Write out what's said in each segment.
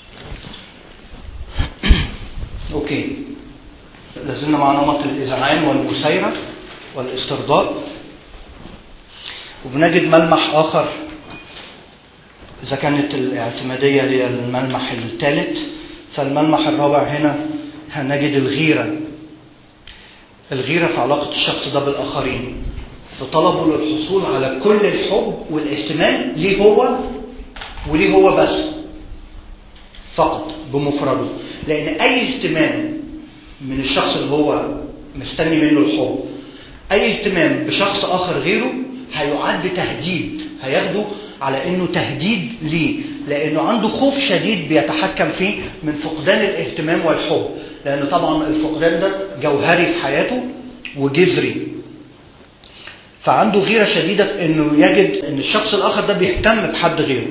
اوكي لازلنا مع نمط الاذعان والمسايره والاسترضاء وبنجد ملمح اخر اذا كانت الاعتماديه هي الملمح الثالث فالملمح الرابع هنا هنجد الغيره الغيره في علاقه الشخص ده بالاخرين في طلبه للحصول على كل الحب والاهتمام ليه هو وليه هو بس فقط بمفرده لان اي اهتمام من الشخص اللي هو مستني منه الحب اي اهتمام بشخص اخر غيره هيعد تهديد هياخده على انه تهديد ليه لانه عنده خوف شديد بيتحكم فيه من فقدان الاهتمام والحب لان طبعا الفقدان ده جوهري في حياته وجذري فعنده غيره شديده في انه يجد ان الشخص الاخر ده بيهتم بحد غيره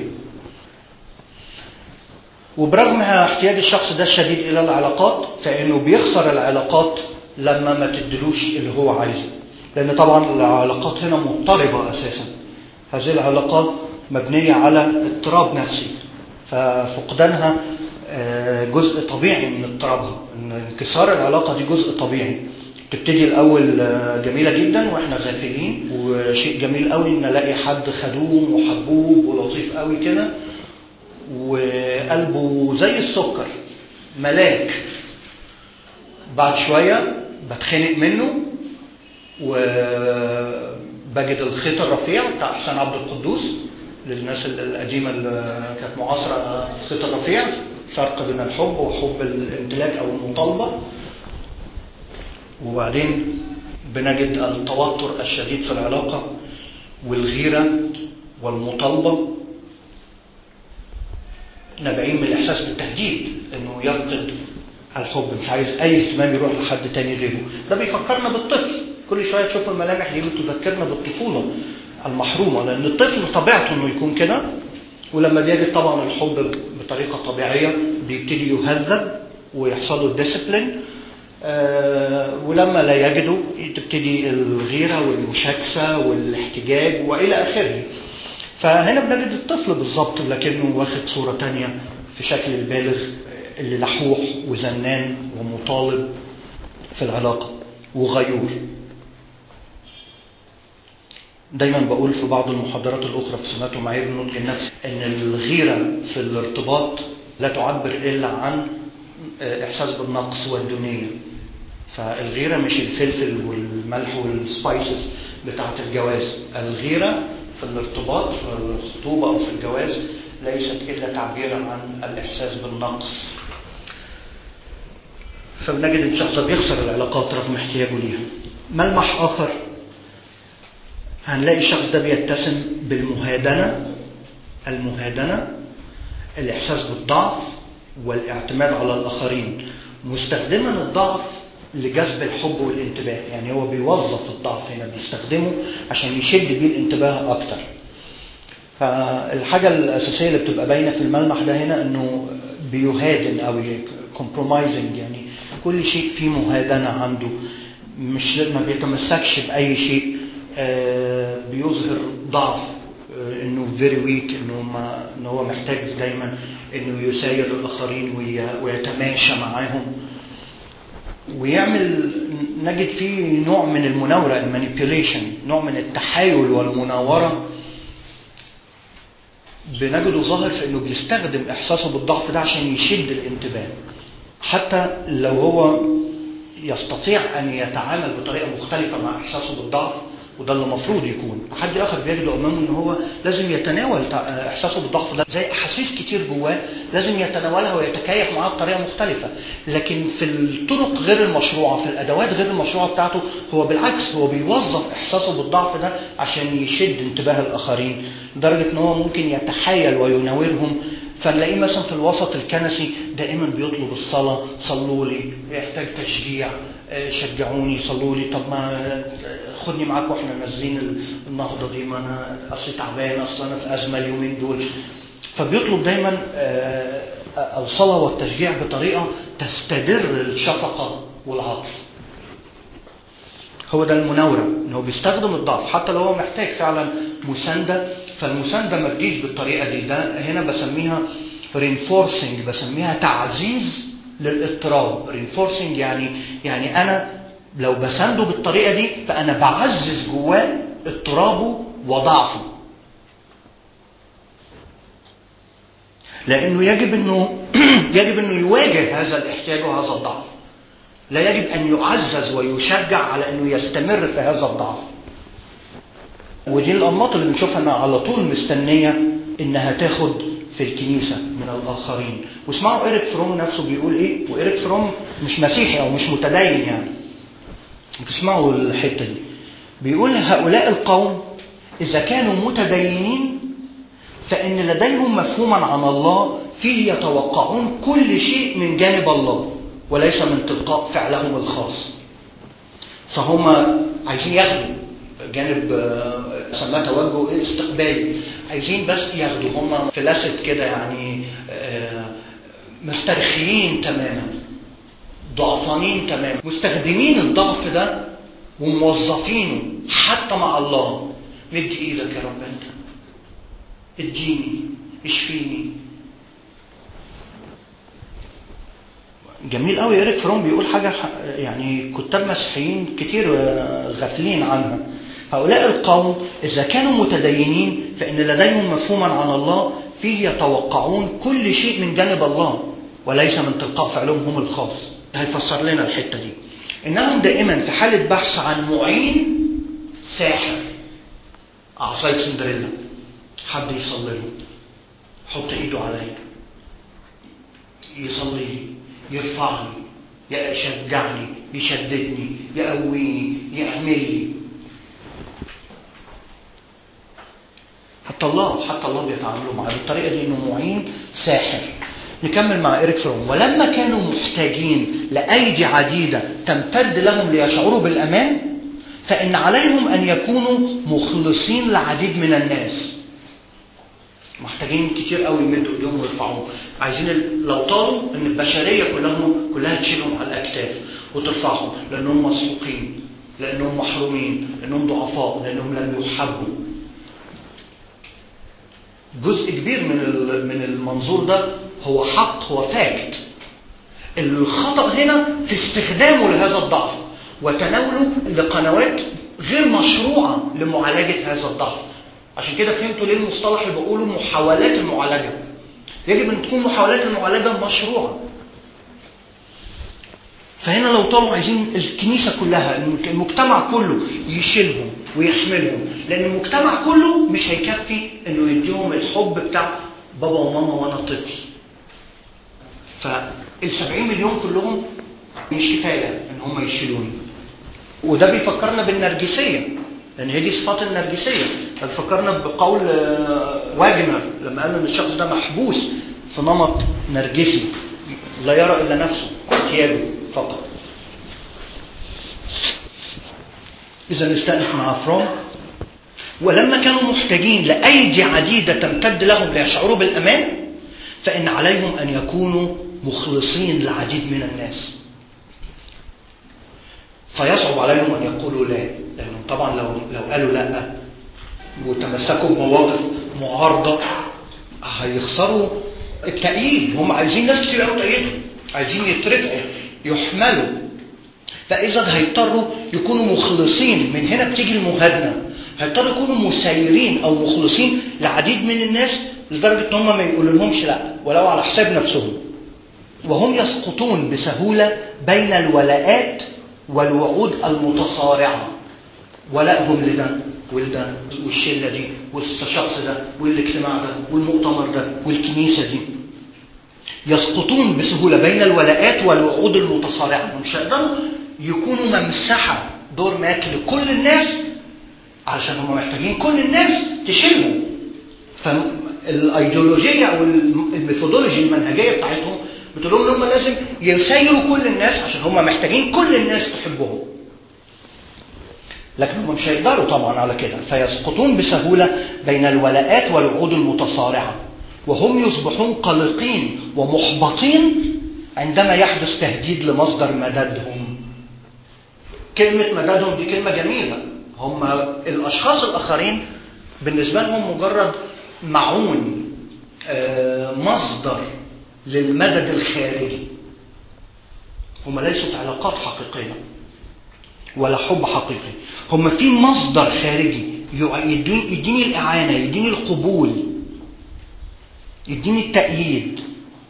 وبرغم احتياج الشخص ده الشديد الى العلاقات فانه بيخسر العلاقات لما ما تدلوش اللي هو عايزه لان طبعا العلاقات هنا مضطربه اساسا هذه العلاقات مبنيه على اضطراب نفسي ففقدانها جزء طبيعي من اضطرابها ان انكسار العلاقه دي جزء طبيعي تبتدي الاول جميله جدا واحنا غافلين وشيء جميل قوي ان نلاقي حد خدوم وحبوب ولطيف قوي كده وقلبه زي السكر ملاك بعد شويه بتخنق منه وبجد الخيط الرفيع بتاع حسين عبد القدوس للناس القديمه اللي كانت معاصره الخيط الرفيع فرق بين الحب وحب الامتلاك او المطالبه وبعدين بنجد التوتر الشديد في العلاقه والغيره والمطالبه نابعين من الاحساس بالتهديد انه يفقد الحب مش عايز اي اهتمام يروح لحد تاني غيره ده بيفكرنا بالطفل كل شويه تشوف الملامح دي بتذكرنا بالطفوله المحرومه لان الطفل طبيعته انه يكون كده ولما بيجد طبعا الحب بطريقه طبيعيه بيبتدي يهذب ويحصل له الديسبلين آه ولما لا يجده تبتدي الغيره والمشاكسه والاحتجاج والى اخره فهنا بنجد الطفل بالظبط لكنه واخد صوره تانية في شكل البالغ اللي لحوح وزنان ومطالب في العلاقه وغيور دايما بقول في بعض المحاضرات الاخرى في سمات ومعايير النضج النفسي ان الغيره في الارتباط لا تعبر الا عن احساس بالنقص والدونيه فالغيره مش الفلفل والملح والسبايسز بتاعه الجواز الغيره في الارتباط في الخطوبه او في الجواز ليست الا تعبيرا عن الاحساس بالنقص فبنجد ان الشخص بيخسر العلاقات رغم احتياجه ليها ملمح اخر هنلاقي الشخص ده بيتسم بالمهادنة المهادنة الإحساس بالضعف والاعتماد على الآخرين مستخدما الضعف لجذب الحب والانتباه يعني هو بيوظف الضعف هنا بيستخدمه عشان يشد بيه الانتباه أكتر فالحاجة الأساسية اللي بتبقى باينة في الملمح ده هنا إنه بيهادن أو كومبرومايزنج يعني كل شيء فيه مهادنة عنده مش ما بيتمسكش بأي شيء آه بيظهر ضعف آه انه فيري ويك انه ما ان هو محتاج دايما انه يساير الاخرين ويتماشى معاهم ويعمل نجد فيه نوع من المناوره المانيبيوليشن نوع من التحايل والمناوره بنجده ظاهر في انه بيستخدم احساسه بالضعف ده عشان يشد الانتباه حتى لو هو يستطيع ان يتعامل بطريقه مختلفه مع احساسه بالضعف وده اللي المفروض يكون حد اخر بيجد امامه ان هو لازم يتناول احساسه بالضعف ده زي احاسيس كتير جواه لازم يتناولها ويتكيف معاها بطريقه مختلفه لكن في الطرق غير المشروعه في الادوات غير المشروعه بتاعته هو بالعكس هو بيوظف احساسه بالضعف ده عشان يشد انتباه الاخرين لدرجه ان هو ممكن يتحايل ويناورهم فنلاقيه مثلا في الوسط الكنسي دائما بيطلب الصلاه صلوا لي يحتاج تشجيع شجعوني صلوا لي طب ما خدني معاك واحنا نازلين النهضه دي ما انا اصلي تعبان اصل انا في ازمه اليومين دول فبيطلب دايما الصلاه والتشجيع بطريقه تستدر الشفقه والعطف هو ده المناوره ان هو بيستخدم الضعف حتى لو هو محتاج فعلا مسانده فالمسانده ما تجيش بالطريقه دي ده هنا بسميها reinforcing بسميها تعزيز للاضطراب reinforcing يعني يعني انا لو بسنده بالطريقه دي فانا بعزز جواه اضطرابه وضعفه لانه يجب انه يجب انه يواجه هذا الاحتياج وهذا الضعف لا يجب ان يعزز ويشجع على انه يستمر في هذا الضعف ودي الانماط اللي بنشوفها انها على طول مستنيه انها تاخد في الكنيسه من الاخرين واسمعوا ايريك فروم نفسه بيقول ايه وايريك فروم مش مسيحي او مش متدين يعني تسمعوا الحته دي بيقول هؤلاء القوم اذا كانوا متدينين فان لديهم مفهوما عن الله فيه يتوقعون كل شيء من جانب الله وليس من تلقاء فعلهم الخاص فهم عايزين ياخدوا جانب سماه توجه ايه استقبالي عايزين بس ياخدوا هم فلاسد كده يعني مسترخيين تماما ضعفانين تماما مستخدمين الضعف ده وموظفينه حتى مع الله مد ايدك يا رب انت اديني اشفيني جميل قوي ايريك فروم بيقول حاجه يعني كتاب مسيحيين كتير غافلين عنها هؤلاء القوم اذا كانوا متدينين فان لديهم مفهوما عن الله فيه يتوقعون كل شيء من جانب الله وليس من تلقاء فعلهم هم الخاص هيفسر لنا الحته دي انهم دائما في حاله بحث عن معين ساحر عصايه سندريلا حد يصلي له يحط ايده عليا يصلي لي يرفعني يشجعني يشددني يقويني يعمل لي حتى الله حتى الله بيتعاملوا معاه بالطريقه دي انه معين ساحر نكمل مع إيريك فروم ولما كانوا محتاجين لأيدي عديدة تمتد لهم ليشعروا بالأمان فإن عليهم أن يكونوا مخلصين لعديد من الناس محتاجين كتير قوي يمدوا ايديهم ويرفعوهم عايزين لو طالوا ان البشريه كلهم كلها تشيلهم على الاكتاف وترفعهم لانهم مسحوقين لانهم محرومين لانهم ضعفاء لانهم لم يحبوا جزء كبير من من المنظور ده هو حق هو فاكت الخطأ هنا في استخدامه لهذا الضعف وتناوله لقنوات غير مشروعة لمعالجة هذا الضعف عشان كده فهمتوا ليه المصطلح اللي بقوله محاولات المعالجة يجب أن تكون محاولات المعالجة مشروعة فهنا لو طلعوا عايزين الكنيسة كلها المجتمع كله يشيلهم ويحملهم لأن المجتمع كله مش هيكفي إنه يديهم الحب بتاع بابا وماما وأنا طفل فال 70 مليون كلهم مش كفاية إن هم يشيلوني وده بيفكرنا بالنرجسية لأن هي دي صفات النرجسية بيفكرنا بقول واجنر لما قال إن الشخص ده محبوس في نمط نرجسي لا يرى إلا نفسه احتياجه فقط إذا نستأنف مع فروم ولما كانوا محتاجين لأيدي عديدة تمتد لهم ليشعروا بالأمان فإن عليهم أن يكونوا مخلصين لعديد من الناس فيصعب عليهم أن يقولوا لا لأنهم طبعا لو, لو قالوا لا وتمسكوا بمواقف معارضة هيخسروا التأييد هم عايزين ناس كتير قوي تأيدهم عايزين يترفعوا يحملوا فإذا هيضطروا يكونوا مخلصين من هنا بتيجي المهادنة هيضطروا يكونوا مسيرين أو مخلصين لعديد من الناس لدرجة إن هم ما يقولوا لهمش لا ولو على حساب نفسهم وهم يسقطون بسهولة بين الولاءات والوعود المتصارعة ولائهم لده ولده والشلة دي والشخص ده والاجتماع ده والمؤتمر ده والكنيسة دي يسقطون بسهولة بين الولاءات والوعود المتصارعة مش هيقدروا يكونوا ممسحة دور مات لكل الناس علشان هم محتاجين كل الناس تشيلهم فالايديولوجية أو الميثودولوجي المنهجية بتاعتهم بتقول لهم ان هم لازم يسيروا كل الناس عشان هم محتاجين كل الناس تحبهم لكن هم مش هيقدروا طبعا على كده فيسقطون بسهولة بين الولاءات والوعود المتصارعة وهم يصبحون قلقين ومحبطين عندما يحدث تهديد لمصدر مددهم كلمة مددهم دي كلمة جميلة هم الأشخاص الآخرين بالنسبة لهم مجرد معون آه، مصدر للمدد الخارجي هم ليسوا في علاقات حقيقية ولا حب حقيقي هم في مصدر خارجي يع- يديني, يديني الإعانة يديني القبول يديني التأييد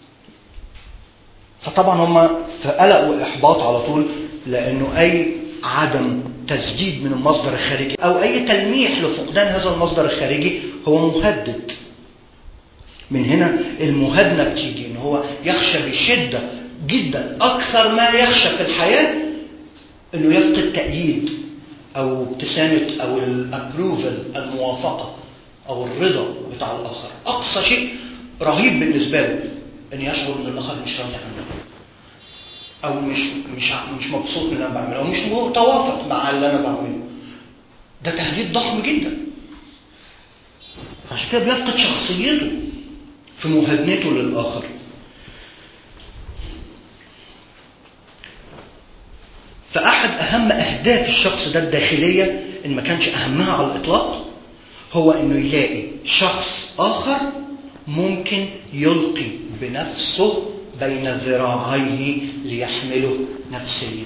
فطبعا هم في قلق وإحباط على طول لأنه أي عدم تسديد من المصدر الخارجي أو أي تلميح لفقدان هذا المصدر الخارجي هو مهدد من هنا المهادنة بتيجي إن هو يخشى بشدة جدا أكثر ما يخشى في الحياة إنه يفقد تأييد أو ابتسامة أو الابروفل الموافقة أو الرضا بتاع الآخر أقصى شيء رهيب بالنسبة له إن يشعر إن الآخر مش راضي عنه أو مش مش مش مبسوط من اللي أنا بعمله أو مش متوافق مع اللي أنا بعمله ده تهديد ضخم جدا عشان كده بيفقد شخصيته في مهادنته للآخر فأحد أهم أهداف الشخص ده الداخلية إن ما كانش أهمها على الإطلاق هو إنه يلاقي شخص آخر ممكن يلقي بنفسه بين ذراعيه ليحمله نفسيا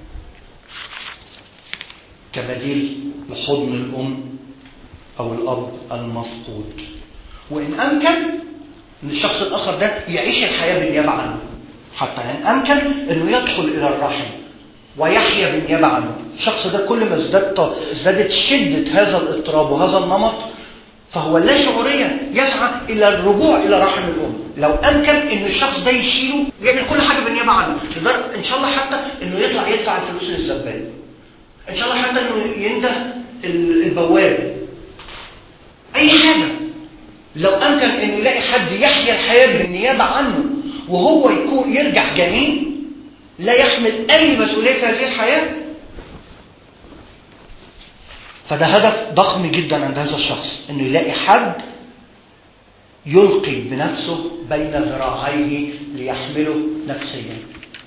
كبديل لحضن الأم أو الأب المفقود وإن أمكن ان الشخص الاخر ده يعيش الحياه بالنيابه عنه حتى ان امكن انه يدخل الى الرحم ويحيا بالنيابه عنه الشخص ده كل ما ازدادت ازدادت شده هذا الاضطراب وهذا النمط فهو لا شعوريا يسعى الى الرجوع الى رحم الام لو امكن ان الشخص ده يشيله يعمل كل حاجه بالنيابه عنه لدرجه ان شاء الله حتى انه يطلع يدفع الفلوس للزبال ان شاء الله حتى انه ينده البواب اي حاجه لو امكن انه يلاقي حد يحيا الحياه بالنيابه عنه وهو يكون يرجع جنين لا يحمل اي مسؤوليه في هذه الحياه فده هدف ضخم جدا عند هذا الشخص انه يلاقي حد يلقي بنفسه بين ذراعيه ليحمله نفسيا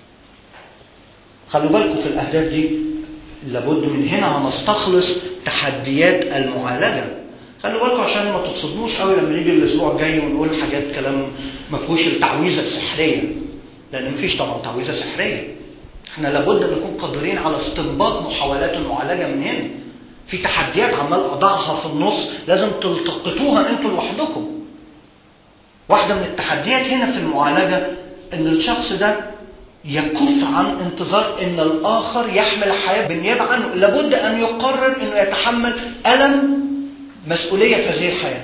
خلوا بالكم في الاهداف دي لابد من هنا هنستخلص تحديات المعالجه خلوا بالكم عشان ما تتصدموش قوي لما نيجي الاسبوع الجاي ونقول حاجات كلام ما فيهوش التعويذه السحريه لان مفيش طبعا تعويذه سحريه احنا لابد ان نكون قادرين على استنباط محاولات المعالجه من هنا في تحديات عمال اضعها في النص لازم تلتقطوها انتوا لوحدكم واحده من التحديات هنا في المعالجه ان الشخص ده يكف عن انتظار ان الاخر يحمل الحياه بالنيابه عنه لابد ان يقرر انه يتحمل الم مسؤولية هذه الحياة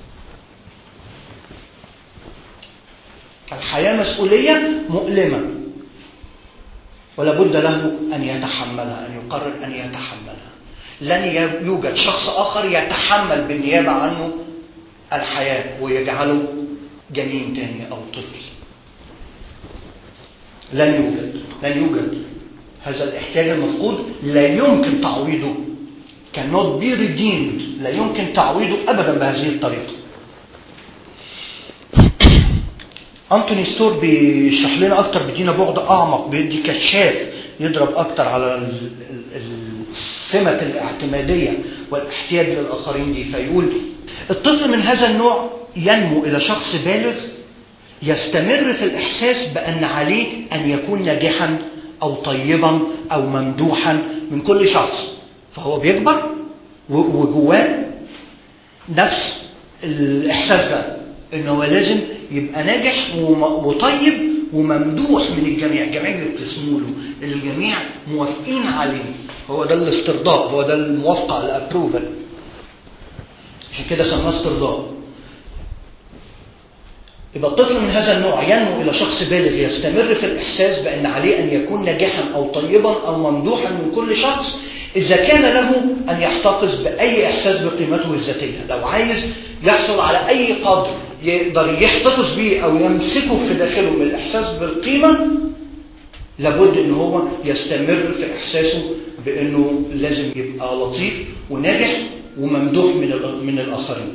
الحياة مسؤولية مؤلمة ولا بد له أن يتحملها أن يقرر أن يتحملها لن يوجد شخص آخر يتحمل بالنيابة عنه الحياة ويجعله جنين تاني أو طفل لن يوجد لن يوجد هذا الاحتياج المفقود لا يمكن تعويضه cannot be redeemed لا يمكن تعويضه ابدا بهذه الطريقه انتوني ستور بيشرح لنا اكتر بيدينا بعد اعمق بيدي كشاف يضرب اكتر على سمة الاعتمادية والاحتياج للآخرين دي فيقول الطفل من هذا النوع ينمو إلى شخص بالغ يستمر في الإحساس بأن عليه أن يكون ناجحا أو طيبا أو ممدوحا من كل شخص فهو بيكبر وجواه نفس الإحساس ده إن هو لازم يبقى ناجح وطيب وممدوح من الجميع الجميع بيبتسموا له الجميع موافقين عليه هو ده الاسترضاء هو ده الموافقة الابروفل عشان كده سماه استرضاء يبقى الطفل من هذا النوع ينمو إلى شخص بالغ يستمر في الإحساس بأن عليه أن يكون ناجحا أو طيبا أو ممدوحا من كل شخص إذا كان له أن يحتفظ بأي إحساس بقيمته الذاتية لو عايز يحصل على أي قدر يقدر يحتفظ به أو يمسكه في داخله من الإحساس بالقيمة لابد أن هو يستمر في إحساسه بأنه لازم يبقى لطيف وناجح وممدوح من من الآخرين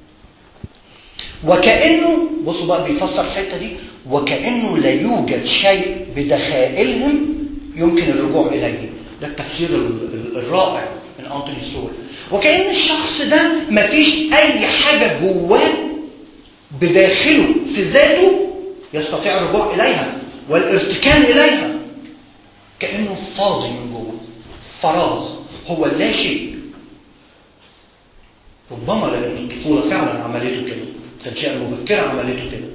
وكأنه بصوا بقى بيفسر الحتة دي وكأنه لا يوجد شيء بدخائلهم يمكن الرجوع إليه ده التفسير الرائع من أنتوني ستول وكأن الشخص ده مفيش أي حاجة جواه بداخله في ذاته يستطيع الرجوع إليها والارتكان إليها كأنه فاضي من جوه فراغ هو لا شيء ربما لأن الطفولة فعلا عملته كده التنشئة المبكرة عملته كده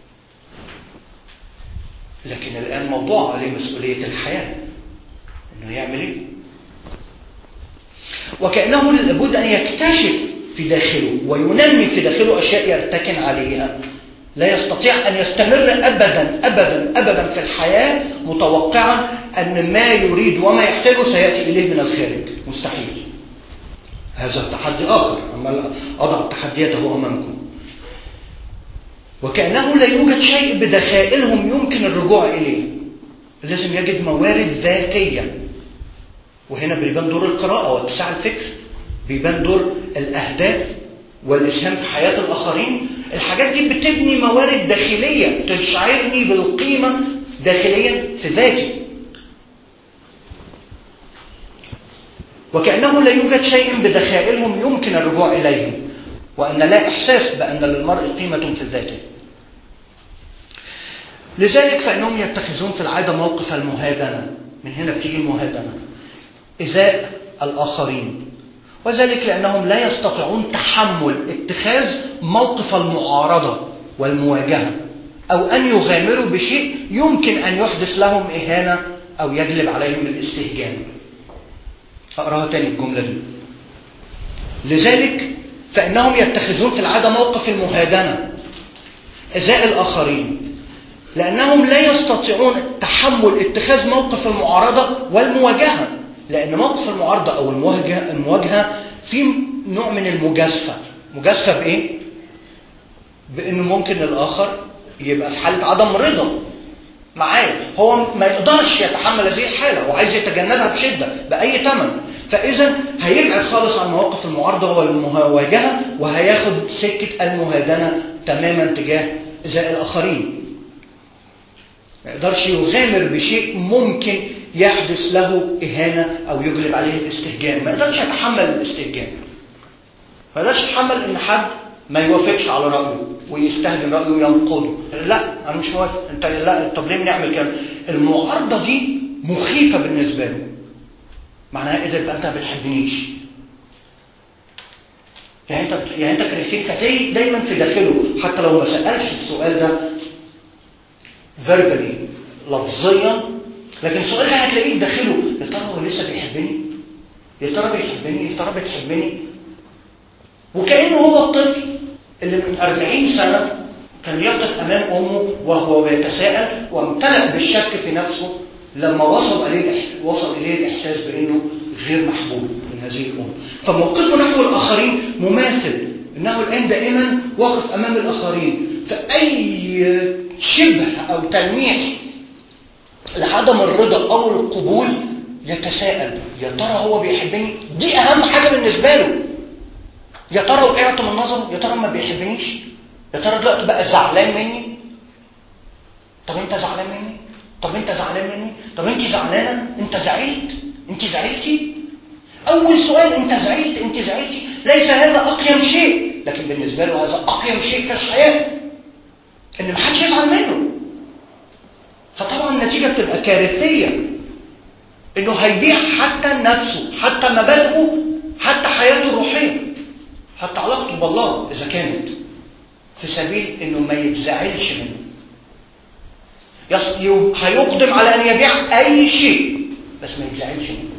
لكن الآن موضوع عليه مسؤولية الحياة إنه يعمل إيه؟ وكأنه لابد أن يكتشف في داخله وينمي في داخله أشياء يرتكن عليها لا يستطيع أن يستمر أبدا أبدا أبدا في الحياة متوقعا أن ما يريد وما يحتاجه سيأتي إليه من الخارج مستحيل هذا تحدي آخر أما أضع التحديات هو أمامكم وكأنه لا يوجد شيء بدخائلهم يمكن الرجوع إليه لازم يجد موارد ذاتية وهنا بيبان دور القراءة واتساع الفكر بيبان دور الأهداف والإسهام في حياة الآخرين الحاجات دي بتبني موارد داخلية تشعرني بالقيمة داخليا في ذاتي وكأنه لا يوجد شيء بدخائلهم يمكن الرجوع إليه وأن لا إحساس بأن للمرء قيمة في ذاته لذلك فإنهم يتخذون في العادة موقف المهادنة من هنا بتيجي المهادنة إزاء الآخرين وذلك لأنهم لا يستطيعون تحمل اتخاذ موقف المعارضة والمواجهة أو أن يغامروا بشيء يمكن أن يحدث لهم إهانة أو يجلب عليهم الاستهجان أقراها تاني الجملة دي لذلك فإنهم يتخذون في العادة موقف المهادنة إزاء الآخرين لأنهم لا يستطيعون تحمل اتخاذ موقف المعارضة والمواجهة لأن موقف المعارضة أو المواجهة, المواجهة في نوع من المجازفة مجازفة بإيه؟ بأنه ممكن الآخر يبقى في حالة عدم رضا معاه هو ما يقدرش يتحمل هذه الحالة وعايز يتجنبها بشدة بأي ثمن فإذا هيبعد خالص عن مواقف المعارضة والمواجهة وهياخد سكة المهادنة تماما تجاه إزاء الآخرين ما يقدرش يغامر بشيء ممكن يحدث له إهانة أو يجلب عليه الاستهجان ما يقدرش يتحمل الاستهجان ما يقدرش يتحمل إن حد ما يوافقش على رأيه ويستهجن رأيه وينقضه لا أنا مش موافق أنت لا طب ليه بنعمل كده المعارضة دي مخيفة بالنسبة له معناها إيه ده أنت ما بتحبنيش يعني أنت يعني أنت كرهتني فتلاقي دايما في داخله حتى لو ما سألش السؤال ده فيربالي لفظيا لكن السؤال ده هتلاقيه داخله يا ترى هو لسه بيحبني؟ يا ترى بيحبني؟ يا ترى بتحبني؟ وكأنه هو الطفل اللي من 40 سنة كان يقف أمام أمه وهو بيتساءل وامتلأ بالشك في نفسه لما وصل إليه وصل إليه الإحساس بأنه غير محبوب من هذه الأم فموقفه نحو الآخرين مماثل إنه الآن دائما واقف أمام الآخرين فأي شبه أو تلميح لعدم الرضا أو القبول يتساءل يا ترى هو بيحبني دي أهم حاجة بالنسبة له يا ترى وقعت من نظره يا ترى ما بيحبنيش يا ترى دلوقتي بقى زعلان مني طب انت زعلان مني طب انت زعلان مني طب انت زعلانه انت زعلت انت زعلتي اول سؤال انت زعلت انت زعلتي ليس هذا اقيم شيء لكن بالنسبه له هذا اقيم شيء في الحياه ان ما حدش يزعل منه فطبعا النتيجه بتبقى كارثيه انه هيبيع حتى نفسه حتى مبادئه حتى حياته الروحيه حتى علاقته بالله اذا كانت في سبيل انه ما يتزعلش منه هيقدم على ان يبيع اي شيء بس ما يتزعلش منه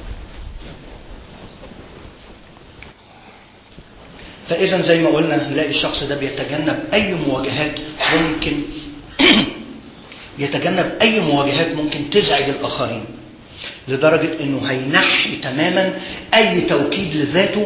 فاذا زي ما قلنا نلاقي الشخص ده بيتجنب اي مواجهات ممكن يتجنب اي مواجهات ممكن تزعج الاخرين لدرجه انه هينحي تماما اي توكيد لذاته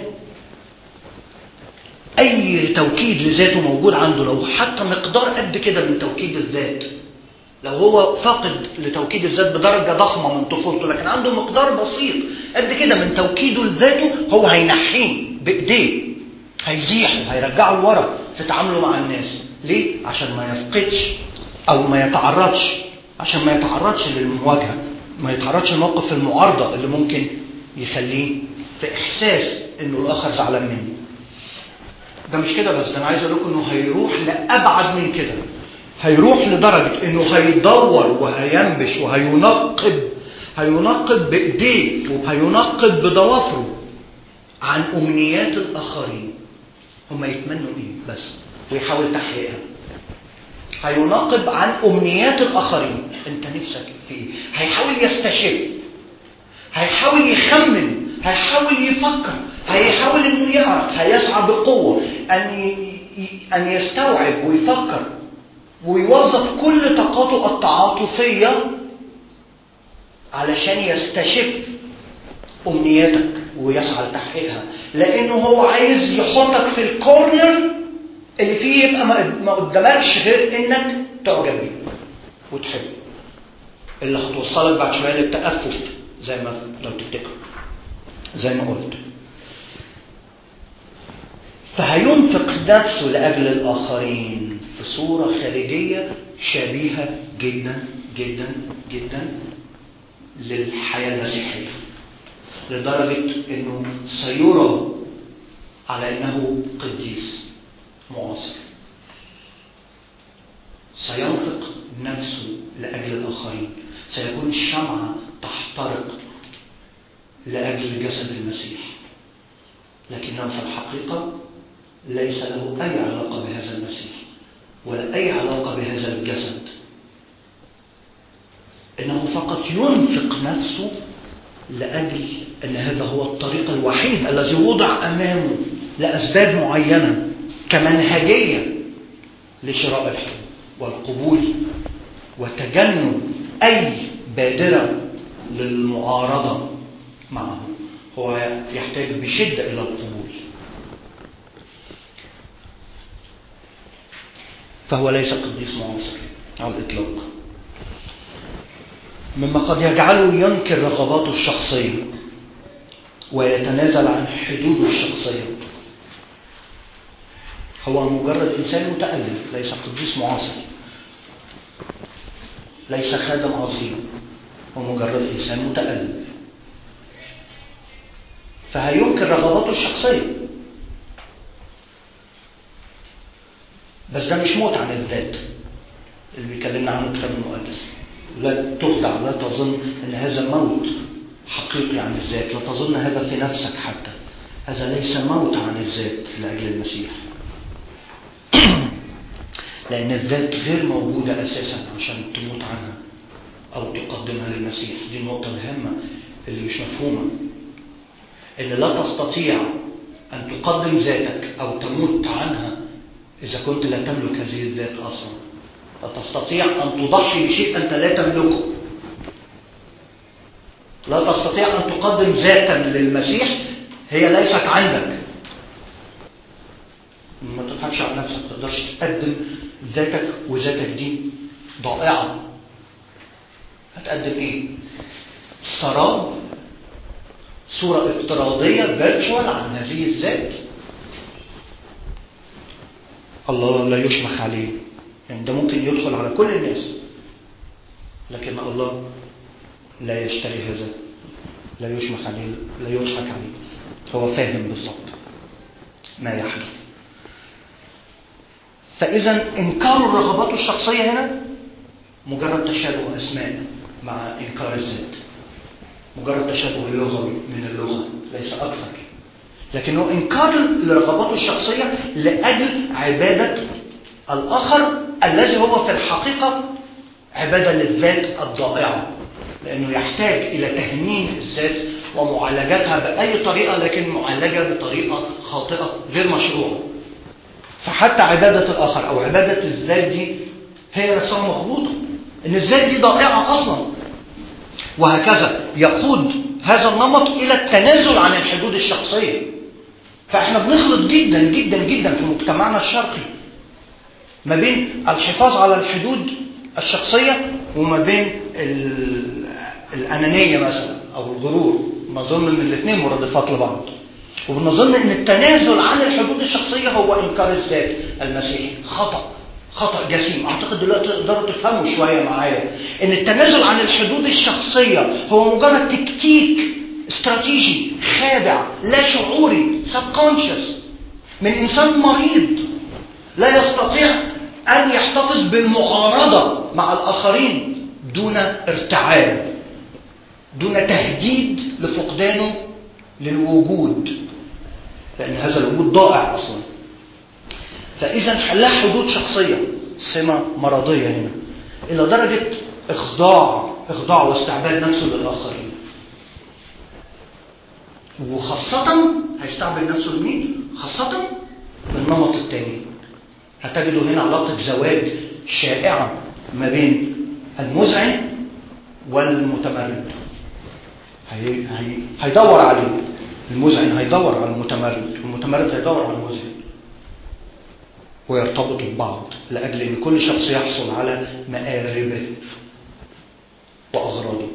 اي توكيد لذاته موجود عنده لو حتى مقدار قد كده من توكيد الذات لو هو فاقد لتوكيد الذات بدرجه ضخمه من طفولته لكن عنده مقدار بسيط قد كده من توكيده لذاته هو هينحيه بايديه هيزيحه هيرجعه لورا في تعامله مع الناس ليه عشان ما يفقدش او ما يتعرضش عشان ما يتعرضش للمواجهه ما يتعرضش لموقف المعارضه اللي ممكن يخليه في احساس انه الاخر زعلان مني ده مش كده بس ده انا عايز اقول لكم انه هيروح لابعد من كده هيروح لدرجه انه هيدور وهينبش وهينقب هينقب بايديه وهينقب بضوافره عن امنيات الاخرين هم يتمنوا ايه بس ويحاول تحقيقها هينقب عن امنيات الاخرين انت نفسك في ايه هيحاول يستشف هيحاول يخمن هيحاول يفكر هيحاول انه يعرف هيسعى بقوه ان ان يستوعب ويفكر ويوظف كل طاقاته التعاطفيه علشان يستشف امنياتك ويسعى لتحقيقها لانه هو عايز يحطك في الكورنر اللي فيه يبقى ما قدامكش غير انك تعجب بيه وتحبه اللي هتوصلك بعد شويه للتأفف زي ما لو تفتكر زي ما قلت فهينفق نفسه لأجل الآخرين في صورة خارجية شبيهة جدا جدا جدا للحياة المسيحية لدرجة أنه سيرى على أنه قديس معاصر سينفق نفسه لأجل الآخرين سيكون شمعة تحترق لأجل جسد المسيح لكنه في الحقيقة ليس له أي علاقة بهذا المسيح ولا أي علاقة بهذا الجسد إنه فقط ينفق نفسه لأجل أن هذا هو الطريق الوحيد الذي وضع أمامه لأسباب معينة كمنهجية لشراء الحب والقبول وتجنب أي بادرة للمعارضة معه هو يحتاج بشدة إلى القبول فهو ليس قديس معاصر على الإطلاق مما قد يجعله ينكر رغباته الشخصية ويتنازل عن حدوده الشخصية هو مجرد إنسان متألم ليس قديس معاصر ليس خادم عظيم هو مجرد إنسان متألم فهينكر رغباته الشخصية بس ده مش موت عن الذات اللي بيكلمنا عنه الكتاب المقدس لا تخدع لا تظن ان هذا موت حقيقي عن الذات لا تظن هذا في نفسك حتى هذا ليس موت عن الذات لاجل المسيح لان الذات غير موجوده اساسا عشان تموت عنها او تقدمها للمسيح دي النقطه الهامه اللي مش مفهومه ان لا تستطيع ان تقدم ذاتك او تموت عنها اذا كنت لا تملك هذه الذات اصلا لا تستطيع ان تضحي بشيء انت لا تملكه لا تستطيع ان تقدم ذاتا للمسيح هي ليست عندك ما تضحكش على نفسك ما تقدرش تقدم ذاتك وذاتك دي ضائعه هتقدم ايه سراب صورة افتراضية فيرتشوال عن هذه الذات الله لا يشمخ عليه يعني ده ممكن يدخل على كل الناس لكن الله لا يشتري هذا لا يشمخ عليه لا يضحك عليه هو فاهم بالضبط ما يحدث فإذا إنكار الرغبات الشخصية هنا مجرد تشابه أسماء مع إنكار الذات مجرد تشابه لغوي من اللغة ليس أكثر لكنه إنكار لرغباته الشخصية لأجل عبادة الآخر الذي هو في الحقيقة عبادة للذات الضائعة لأنه يحتاج إلى تهمين الذات ومعالجتها بأي طريقة لكن معالجة بطريقة خاطئة غير مشروعة فحتى عبادة الآخر أو عبادة الذات دي هي نفسها مغلوطة إن الذات دي ضائعة أصلا وهكذا يقود هذا النمط إلى التنازل عن الحدود الشخصية فإحنا بنخلط جدا جدا جدا في مجتمعنا الشرقي ما بين الحفاظ على الحدود الشخصية وما بين الأنانية مثلا أو الغرور نظن أن الاثنين مرادفات لبعض وبنظن أن التنازل عن الحدود الشخصية هو إنكار الذات المسيحي خطأ خطأ جسيم أعتقد دلوقتي تقدروا تفهموا شوية معايا إن التنازل عن الحدود الشخصية هو مجرد تكتيك استراتيجي خادع لا شعوري subconscious من إنسان مريض لا يستطيع أن يحتفظ بالمعارضة مع الآخرين دون ارتعاب دون تهديد لفقدانه للوجود لأن هذا الوجود ضائع أصلا فإذا لا حدود شخصية سمة مرضية هنا إلى درجة إخضاع إخضاع واستعباد نفسه للآخرين وخاصة هيستعبد نفسه لمين؟ خاصة بالنمط الثاني هتجدوا هنا علاقة زواج شائعة ما بين المذعن والمتمرد هي هي هيدور عليه المذعن هيدور على المتمرد المتمرد هيدور على المذعن ويرتبطوا ببعض لأجل أن كل شخص يحصل على مآربه وأغراضه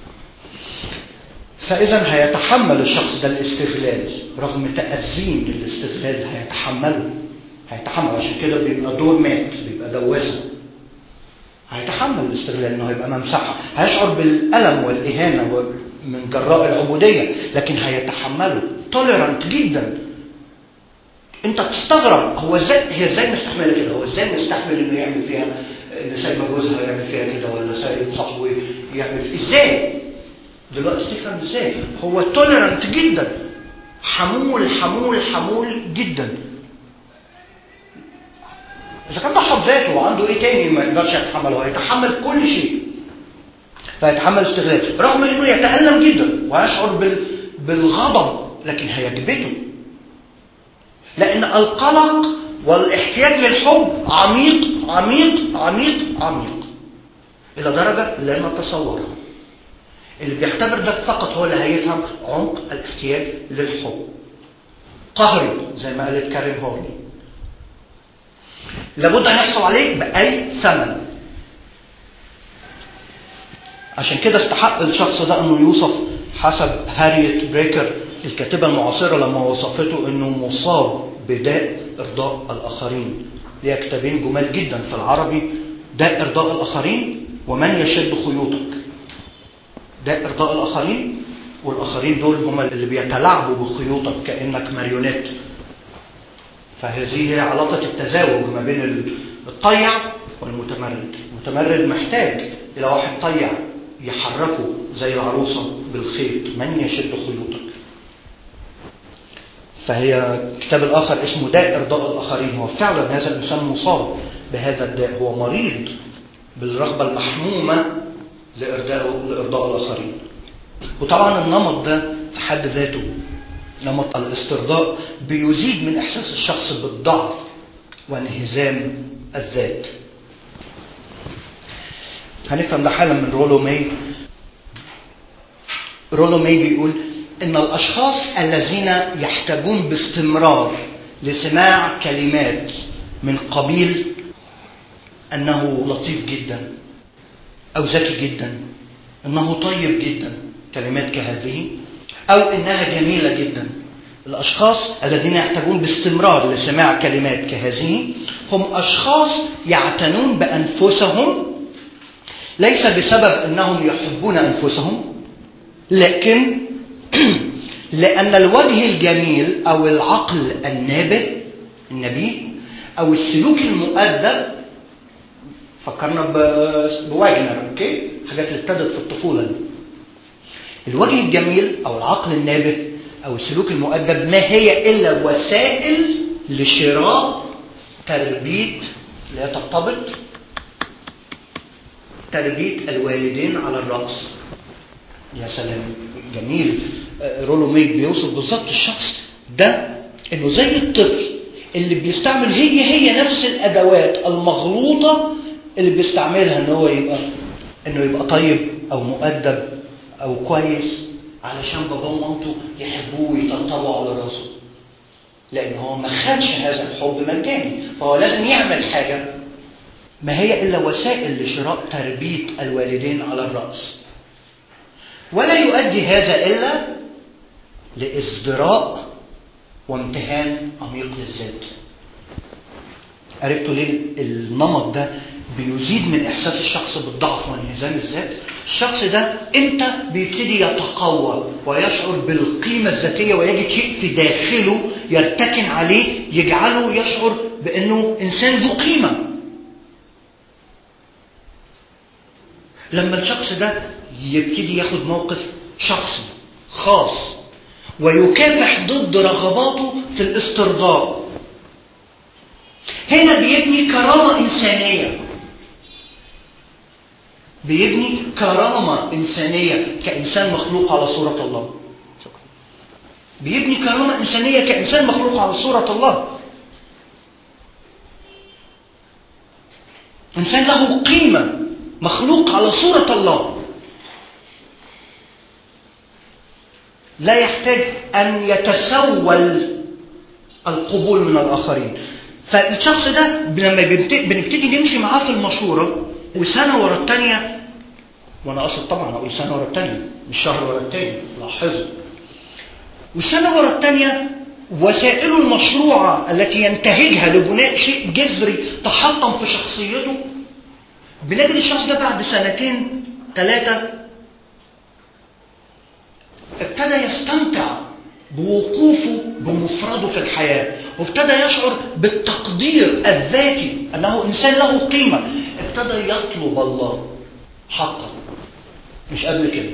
فإذا هيتحمل الشخص ده الاستغلال رغم تأذين للاستغلال هيتحمله هيتحمل عشان كده بيبقى دور مات بيبقى دواسة هيتحمل الاستغلال انه هيبقى ممسحة هيشعر بالألم والإهانة من جراء العبودية لكن هيتحمله توليرانت جدا انت تستغرب هو ازاي هي ازاي مستحمله كده هو ازاي مستحمل انه يعمل فيها ان سايبه جوزها يعمل فيها كده ولا سايب صاحبه يعمل ازاي دلوقتي تفهم ازاي هو توليرانت جدا حمول حمول حمول جدا اذا كان ضحى بذاته وعنده ايه تاني ما يقدرش يتحمله هيتحمل كل شيء فيتحمل استغلال رغم انه يتالم جدا ويشعر بال... بالغضب لكن هيكبته لان القلق والاحتياج للحب عميق عميق عميق عميق الى درجه لا نتصورها اللي بيختبر ده فقط هو اللي هيفهم عمق الاحتياج للحب قهري زي ما قالت كارين هورلي لابد ان يحصل عليه باي ثمن عشان كده استحق الشخص ده انه يوصف حسب هاريت بريكر الكاتبه المعاصره لما وصفته انه مصاب بداء ارضاء الاخرين ليها كتابين جمال جدا في العربي داء ارضاء الاخرين ومن يشد خيوطك داء ارضاء الاخرين والاخرين دول هم اللي بيتلاعبوا بخيوطك كانك ماريونيت فهذه هي علاقه التزاوج ما بين الطيع والمتمرد المتمرد محتاج الى واحد طيع يحركه زي العروسه بالخيط من يشد خيوطك فهي الكتاب الاخر اسمه داء ارضاء الاخرين هو فعلا هذا الانسان مصاب بهذا الداء هو مريض بالرغبه المحمومه لارضاء لارضاء الاخرين وطبعا النمط ده في حد ذاته نمط الاسترضاء بيزيد من احساس الشخص بالضعف وانهزام الذات هنفهم ده حالا من رولو ماي رولو ماي بيقول ان الاشخاص الذين يحتاجون باستمرار لسماع كلمات من قبيل انه لطيف جدا او ذكي جدا انه طيب جدا كلمات كهذه او انها جميله جدا الاشخاص الذين يحتاجون باستمرار لسماع كلمات كهذه هم اشخاص يعتنون بانفسهم ليس بسبب انهم يحبون انفسهم لكن لان الوجه الجميل او العقل النابه النبيه او السلوك المؤدب فكرنا بواجنر اوكي حاجات اللي ابتدت في الطفوله دي الوجه الجميل او العقل النابه او السلوك المؤدب ما هي الا وسائل لشراء تربيه لا ترتبط تربيه الوالدين على الراس يا سلام جميل رولو ميد بيوصف بالظبط الشخص ده انه زي الطفل اللي بيستعمل هي هي نفس الادوات المغلوطه اللي بيستعملها ان هو يبقى انه يبقى طيب او مؤدب او كويس علشان باباه ومامته يحبوه ويطبطبوا على راسه لان هو ما خدش هذا الحب مجاني فهو لازم يعمل حاجه ما هي الا وسائل لشراء تربيه الوالدين على الراس ولا يؤدي هذا الا لازدراء وامتهان عميق للذات عرفتوا ليه النمط ده بيزيد من احساس الشخص بالضعف وانهزام الذات الشخص ده امتى بيبتدي يتقوى ويشعر بالقيمه الذاتيه ويجد شيء في داخله يرتكن عليه يجعله يشعر بانه انسان ذو قيمه لما الشخص ده يبتدي ياخد موقف شخصي خاص ويكافح ضد رغباته في الاسترضاء هنا بيبني كرامة إنسانية بيبني كرامة إنسانية كإنسان مخلوق على صورة الله شكرا بيبني كرامة إنسانية كإنسان مخلوق على صورة الله إنسان له قيمة مخلوق على صورة الله لا يحتاج أن يتسول القبول من الآخرين فالشخص ده لما بنبتدي نمشي معاه في المشورة وسنة ورا التانية وأنا أقصد طبعا أقول سنة ورا التانية مش شهر ورا التاني لاحظوا وسنة ورا التانية وسائله المشروعة التي ينتهجها لبناء شيء جذري تحطم في شخصيته بنجد الشخص ده بعد سنتين ثلاثة ابتدى يستمتع بوقوفه بمفرده في الحياة وابتدى يشعر بالتقدير الذاتي أنه إنسان له قيمة ابتدى يطلب الله حقا مش قبل كده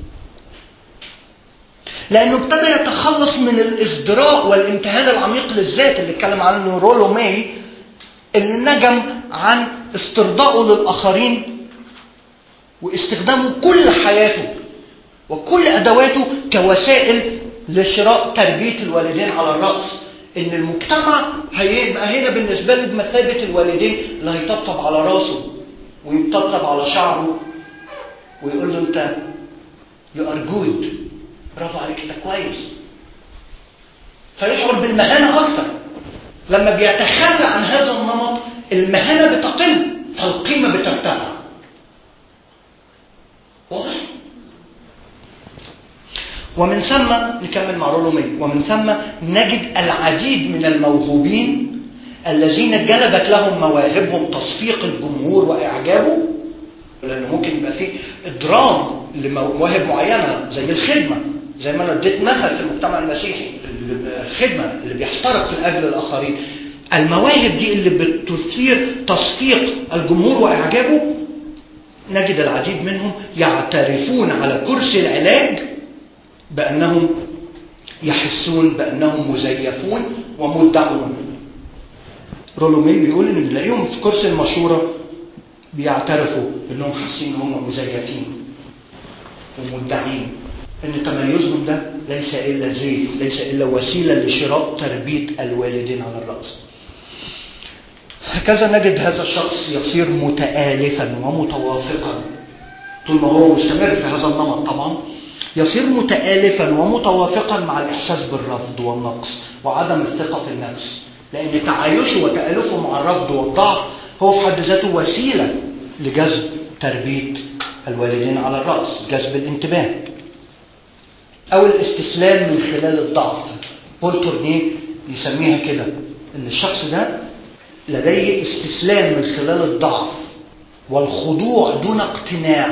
لأنه ابتدى يتخلص من الازدراء والامتهان العميق للذات اللي اتكلم عنه رولو ماي اللي نجم عن استرضائه للآخرين واستخدامه كل حياته وكل أدواته كوسائل لشراء تربية الوالدين على الرأس إن المجتمع هيبقى هنا بالنسبة له بمثابة الوالدين اللي هيطبطب على راسه ويطبطب على شعره ويقول له أنت يو ار جود برافو عليك أنت كويس فيشعر بالمهانة أكتر لما بيتخلى عن هذا النمط المهانة بتقل فالقيمة بترتفع واضح؟ ومن ثم نكمل مع رولو مي ومن ثم نجد العديد من الموهوبين الذين جلبت لهم مواهبهم تصفيق الجمهور واعجابه لان ممكن يبقى في ادرام لمواهب معينه زي الخدمه زي ما انا اديت مثل في المجتمع المسيحي الخدمه اللي بيحترق من اجل الاخرين المواهب دي اللي بتثير تصفيق الجمهور واعجابه نجد العديد منهم يعترفون على كرسي العلاج بأنهم يحسون بأنهم مزيفون ومدعون رولومي بيقول إن بنلاقيهم في كرسي المشورة بيعترفوا بأنهم حاسين إن هم مزيفين ومدعين إن تميزهم ده ليس إلا زيف ليس إلا وسيلة لشراء تربية الوالدين على الرأس هكذا نجد هذا الشخص يصير متآلفا ومتوافقا طول ما هو مستمر في هذا النمط طبعا يصير متآلفا ومتوافقا مع الإحساس بالرفض والنقص وعدم الثقة في النفس لأن تعايشه وتآلفه مع الرفض والضعف هو في حد ذاته وسيلة لجذب تربية الوالدين على الرأس جذب الانتباه أو الاستسلام من خلال الضعف بول تورنيه يسميها كده إن الشخص ده لديه استسلام من خلال الضعف والخضوع دون اقتناع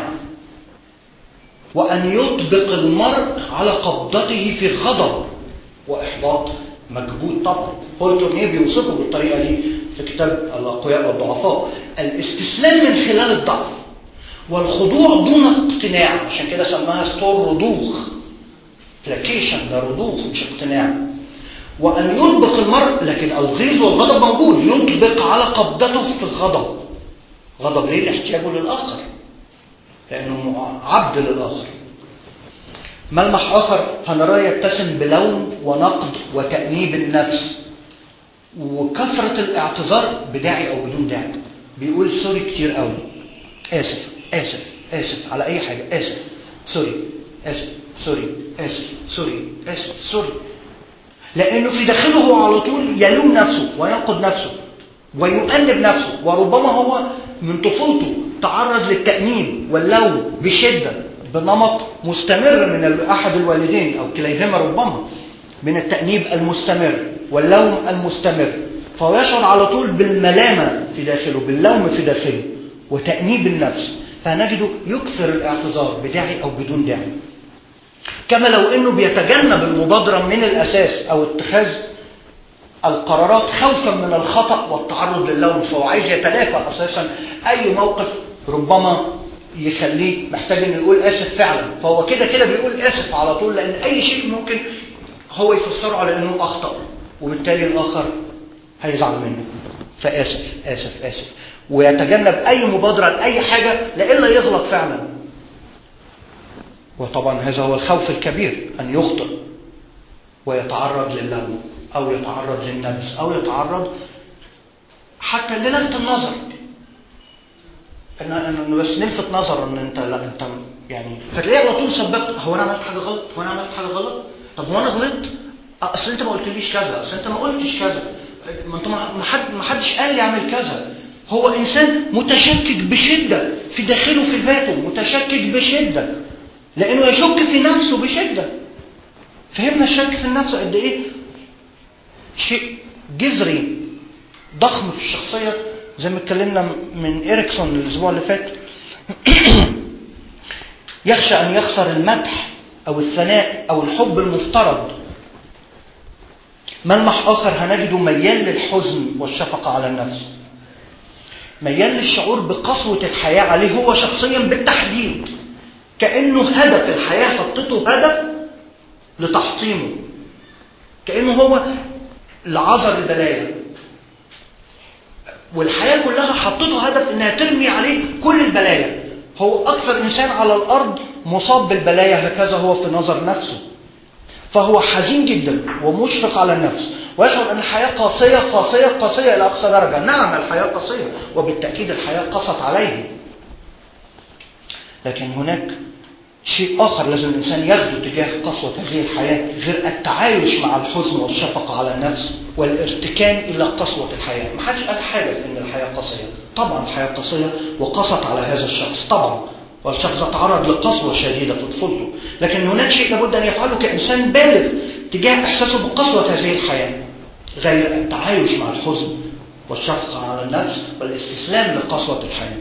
وأن يطبق المرء على قبضته في غضب وإحباط مكبوت طبعا بول تورنيه بيوصفه بالطريقة دي في كتاب الأقوياء والضعفاء الاستسلام من خلال الضعف والخضوع دون اقتناع عشان كده سماها ستور رضوخ بلاكيشن ده رضوخ مش اقتناع وأن يطبق المرء لكن الغيظ والغضب موجود يطبق على قبضته في الغضب غضب ليه لاحتياجه للآخر لأنه عبد للآخر ملمح آخر هنراه يتسم بلوم ونقد وتأنيب النفس وكثرة الاعتذار بداعي أو بدون داعي بيقول سوري كتير قوي آسف آسف آسف على أي حاجة آسف سوري آسف سوري آسف سوري آسف سوري لأنه في داخله هو على طول يلوم نفسه وينقد نفسه ويؤنب نفسه وربما هو من طفولته تعرض للتأنيب واللوم بشدة بنمط مستمر من أحد الوالدين أو كليهما ربما من التأنيب المستمر واللوم المستمر فهو يشعر على طول بالملامة في داخله باللوم في داخله وتأنيب النفس فنجده يكثر الاعتذار بداعي أو بدون داعي كما لو أنه بيتجنب المبادرة من الأساس أو اتخاذ القرارات خوفا من الخطأ والتعرض للوم فهو عايز يتلافى أساسا أي موقف ربما يخليه محتاج انه يقول اسف فعلا فهو كده كده بيقول اسف على طول لان اي شيء ممكن هو يفسره على انه اخطا وبالتالي الاخر هيزعل منه فاسف اسف اسف ويتجنب اي مبادره لاي حاجه لئلا يغلط فعلا وطبعا هذا هو الخوف الكبير ان يخطئ ويتعرض للوم او يتعرض للنبس او يتعرض حتى للفت النظر ان ان بس نلفت نظر ان انت لا انت يعني فتلاقيه على طول سبقت هو انا عملت حاجه غلط هو انا عملت حاجه غلط طب هو انا غلطت اصل انت ما قلتليش كذا اصل انت ما قلتش كذا ما انت ما حد ما حدش قال لي اعمل كذا هو انسان متشكك بشده في داخله في ذاته متشكك بشده لانه يشك في نفسه بشده فهمنا الشك في النفس قد ايه شيء جذري ضخم في الشخصيه زي ما اتكلمنا من إريكسون الأسبوع اللي فات يخشى أن يخسر المدح أو الثناء أو الحب المفترض ملمح آخر هنجده ميال للحزن والشفقة على النفس ميال للشعور بقسوة الحياة عليه هو شخصيا بالتحديد كأنه هدف الحياة حطته هدف لتحطيمه كأنه هو لعذر البلايا والحياة كلها حطته هدف انها ترمي عليه كل البلايا هو اكثر انسان على الارض مصاب بالبلايا هكذا هو في نظر نفسه فهو حزين جدا ومشفق على النفس ويشعر ان الحياة قاسية قاسية قاسية الى اقصى درجة نعم الحياة قاسية وبالتأكيد الحياة قست عليه لكن هناك شيء آخر لازم الإنسان ياخده تجاه قسوة هذه الحياة غير التعايش مع الحزن والشفقة على النفس والارتكان إلى قسوة الحياة ما حدش قال حاجة في أن الحياة قاسية طبعا الحياة قاسية وقست على هذا الشخص طبعا والشخص تعرض لقسوة شديدة في طفولته لكن هناك شيء لابد أن يفعله كإنسان بالغ تجاه إحساسه بقسوة هذه الحياة غير التعايش مع الحزن والشفقة على النفس والاستسلام لقسوة الحياة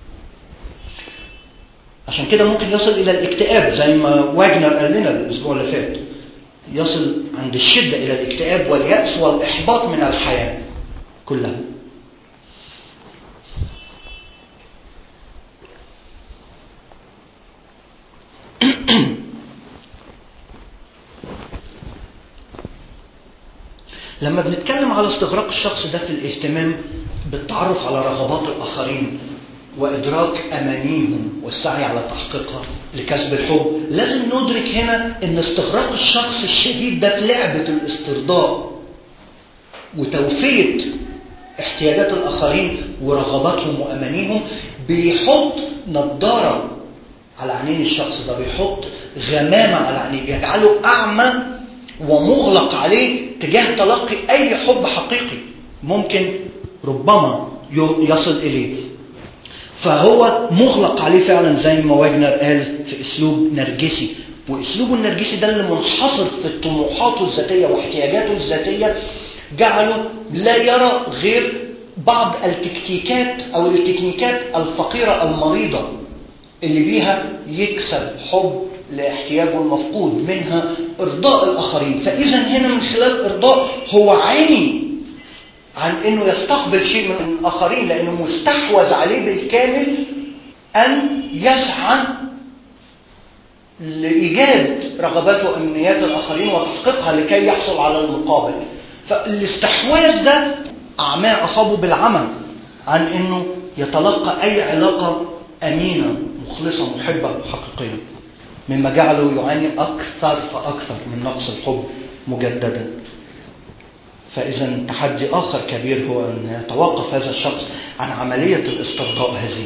عشان كده ممكن يصل إلى الاكتئاب زي ما واجنر قال لنا الأسبوع اللي فات يصل عند الشدة إلى الاكتئاب واليأس والإحباط من الحياة كلها لما بنتكلم على استغراق الشخص ده في الاهتمام بالتعرف على رغبات الآخرين وإدراك أمانيهم والسعي على تحقيقها لكسب الحب لازم ندرك هنا أن استغراق الشخص الشديد ده في لعبة الاسترضاء وتوفية احتياجات الآخرين ورغباتهم وأمانيهم بيحط نظارة على عينين الشخص ده بيحط غمامة على عينيه بيجعله أعمى ومغلق عليه تجاه تلقي أي حب حقيقي ممكن ربما يصل إليه فهو مغلق عليه فعلا زي ما واجنر قال في اسلوب نرجسي واسلوبه النرجسي ده اللي منحصر في طموحاته الذاتيه واحتياجاته الذاتيه جعله لا يرى غير بعض التكتيكات او التكنيكات الفقيره المريضه اللي بيها يكسب حب لاحتياجه المفقود منها ارضاء الاخرين فاذا هنا من خلال ارضاء هو عيني عن انه يستقبل شيء من الاخرين لانه مستحوذ عليه بالكامل ان يسعى لايجاد رغبات وامنيات الاخرين وتحقيقها لكي يحصل على المقابل فالاستحواذ ده اعماه اصابه بالعمى عن انه يتلقى اي علاقه امينه مخلصه محبه حقيقيه مما جعله يعاني اكثر فاكثر من نقص الحب مجددا فإذا تحدي آخر كبير هو أن يتوقف هذا الشخص عن عملية الاسترضاء هذه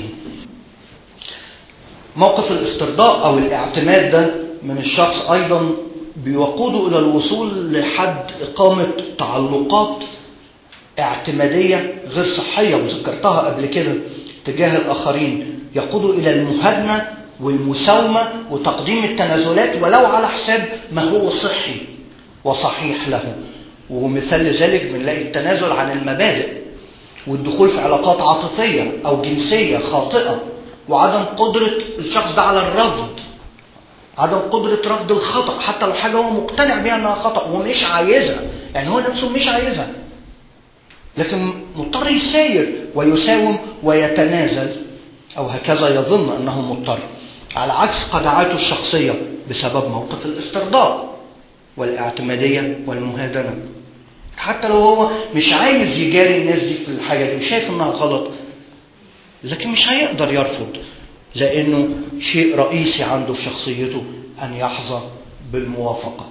موقف الاسترضاء أو الاعتماد ده من الشخص أيضا بيوقوده إلى الوصول لحد إقامة تعلقات اعتمادية غير صحية وذكرتها قبل كده تجاه الآخرين يقوده إلى المهادنة والمساومة وتقديم التنازلات ولو على حساب ما هو صحي وصحيح له ومثال لذلك بنلاقي التنازل عن المبادئ والدخول في علاقات عاطفية أو جنسية خاطئة وعدم قدرة الشخص ده على الرفض عدم قدرة رفض الخطأ حتى لو حاجة هو مقتنع بيها أنها خطأ ومش عايزها يعني هو نفسه مش عايزها لكن مضطر يساير ويساوم ويتنازل أو هكذا يظن أنه مضطر على عكس قناعاته الشخصية بسبب موقف الاسترضاء والاعتمادية والمهادنة حتى لو هو مش عايز يجاري الناس دي في الحاجة دي وشايف انها غلط لكن مش هيقدر يرفض لانه شيء رئيسي عنده في شخصيته ان يحظى بالموافقة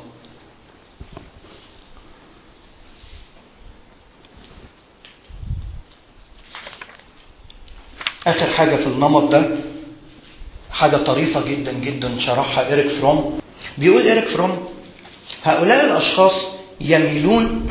اخر حاجة في النمط ده حاجة طريفة جدا جدا شرحها إيريك فروم بيقول إيريك فروم هؤلاء الأشخاص يميلون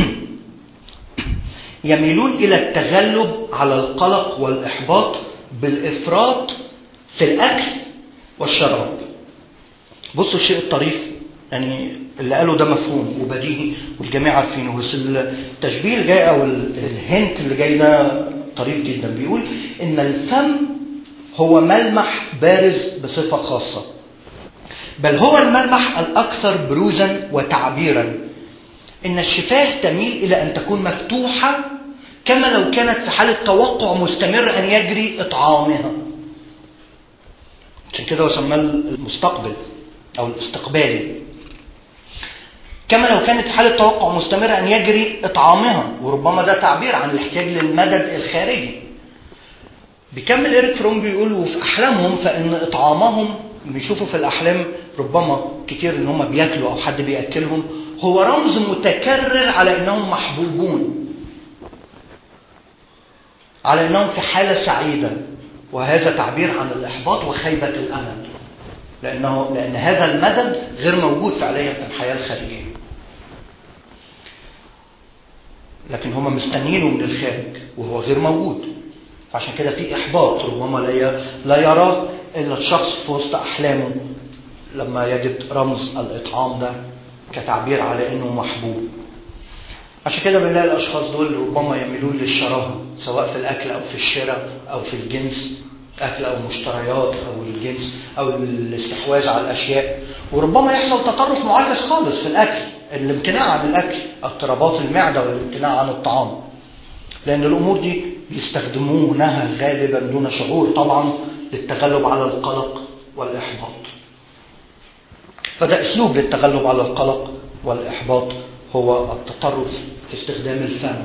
يميلون إلى التغلب على القلق والإحباط بالإفراط في الأكل والشراب بصوا الشيء الطريف يعني اللي قاله ده مفهوم وبديهي والجميع عارفينه بس التشبيه اللي جاي او الهنت اللي جاي ده طريف جدا بيقول ان الفم هو ملمح بارز بصفه خاصه بل هو الملمح الاكثر بروزا وتعبيرا ان الشفاه تميل الى ان تكون مفتوحه كما لو كانت في حاله توقع مستمر ان يجري اطعامها عشان كده هو سماه المستقبل او الاستقبالي كما لو كانت في حالة توقع مستمرة أن يجري إطعامها وربما ده تعبير عن الاحتياج للمدد الخارجي بيكمل إيريك فروم بيقول وفي أحلامهم فإن إطعامهم بيشوفوا في الأحلام ربما كتير إن هم بياكلوا أو حد بيأكلهم هو رمز متكرر على إنهم محبوبون على إنهم في حالة سعيدة وهذا تعبير عن الإحباط وخيبة الأمل لأنه لأن هذا المدد غير موجود فعليا في الحياة الخارجية لكن هم مستنيينه من الخارج وهو غير موجود فعشان كده في إحباط ربما لا لا يراه إلا الشخص في وسط أحلامه لما يجد رمز الإطعام ده كتعبير على إنه محبوب عشان كده بنلاقي الأشخاص دول ربما يميلون للشراهة سواء في الأكل أو في الشراء أو في الجنس أكل أو مشتريات أو الجنس أو الاستحواذ على الأشياء وربما يحصل تطرف معاكس خالص في الأكل الامتناع عن الأكل اضطرابات المعدة والامتناع عن الطعام لأن الأمور دي بيستخدمونها غالبا دون شعور طبعا للتغلب على القلق والإحباط فده أسلوب للتغلب على القلق والإحباط هو التطرف في استخدام الفم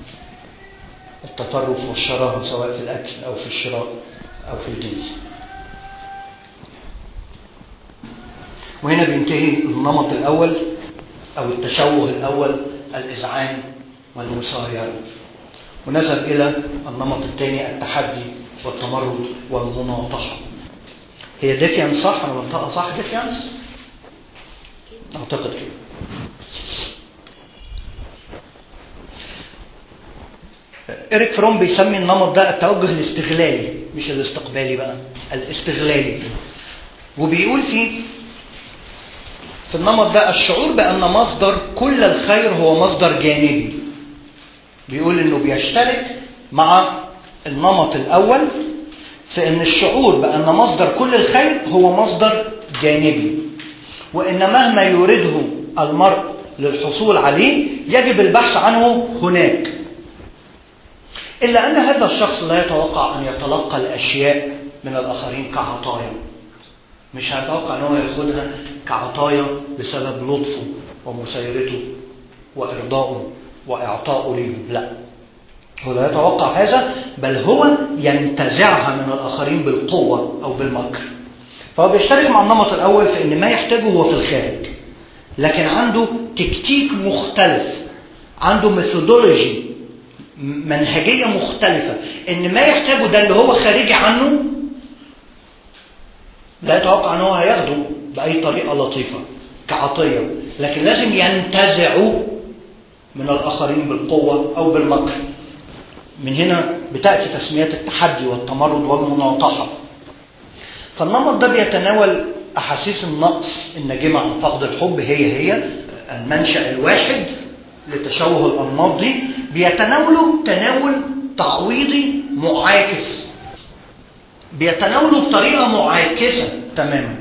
التطرف والشراهة سواء في الأكل أو في الشراء أو في الجنس وهنا بينتهي النمط الأول أو التشوه الأول الإذعان والمسايرة ونذهب إلى النمط الثاني التحدي والتمرد والمناطحة هي ديفيانس صح أنا بنطقها صح ديفيانس أعتقد كده إريك فروم بيسمي النمط ده التوجه الاستغلالي مش الاستقبالي بقى الاستغلالي وبيقول فيه في النمط ده الشعور بأن مصدر كل الخير هو مصدر جانبي بيقول انه بيشترك مع النمط الاول في ان الشعور بأن مصدر كل الخير هو مصدر جانبي وان مهما يريده المرء للحصول عليه يجب البحث عنه هناك إلا أن هذا الشخص لا يتوقع أن يتلقى الأشياء من الآخرين كعطايا مش هيتوقع أنه ياخدها كعطايا بسبب لطفه ومسايرته وإرضائه وإعطائه لهم لا هو لا يتوقع هذا بل هو ينتزعها من الآخرين بالقوة أو بالمكر فهو بيشترك مع النمط الأول في أن ما يحتاجه هو في الخارج لكن عنده تكتيك مختلف عنده ميثودولوجي منهجية مختلفة ان ما يحتاجه ده اللي هو خارجي عنه لا يتوقع ان هو هياخده بأي طريقة لطيفة كعطية لكن لازم ينتزعه من الآخرين بالقوة أو بالمكر من هنا بتأتي تسميات التحدي والتمرد والمناطحة فالنمط ده بيتناول أحاسيس النقص الناجمة عن فقد الحب هي هي المنشأ الواحد لتشوه الأنماط دي بيتناولوا تناول تعويضي معاكس بيتناولوا بطريقة معاكسة تماما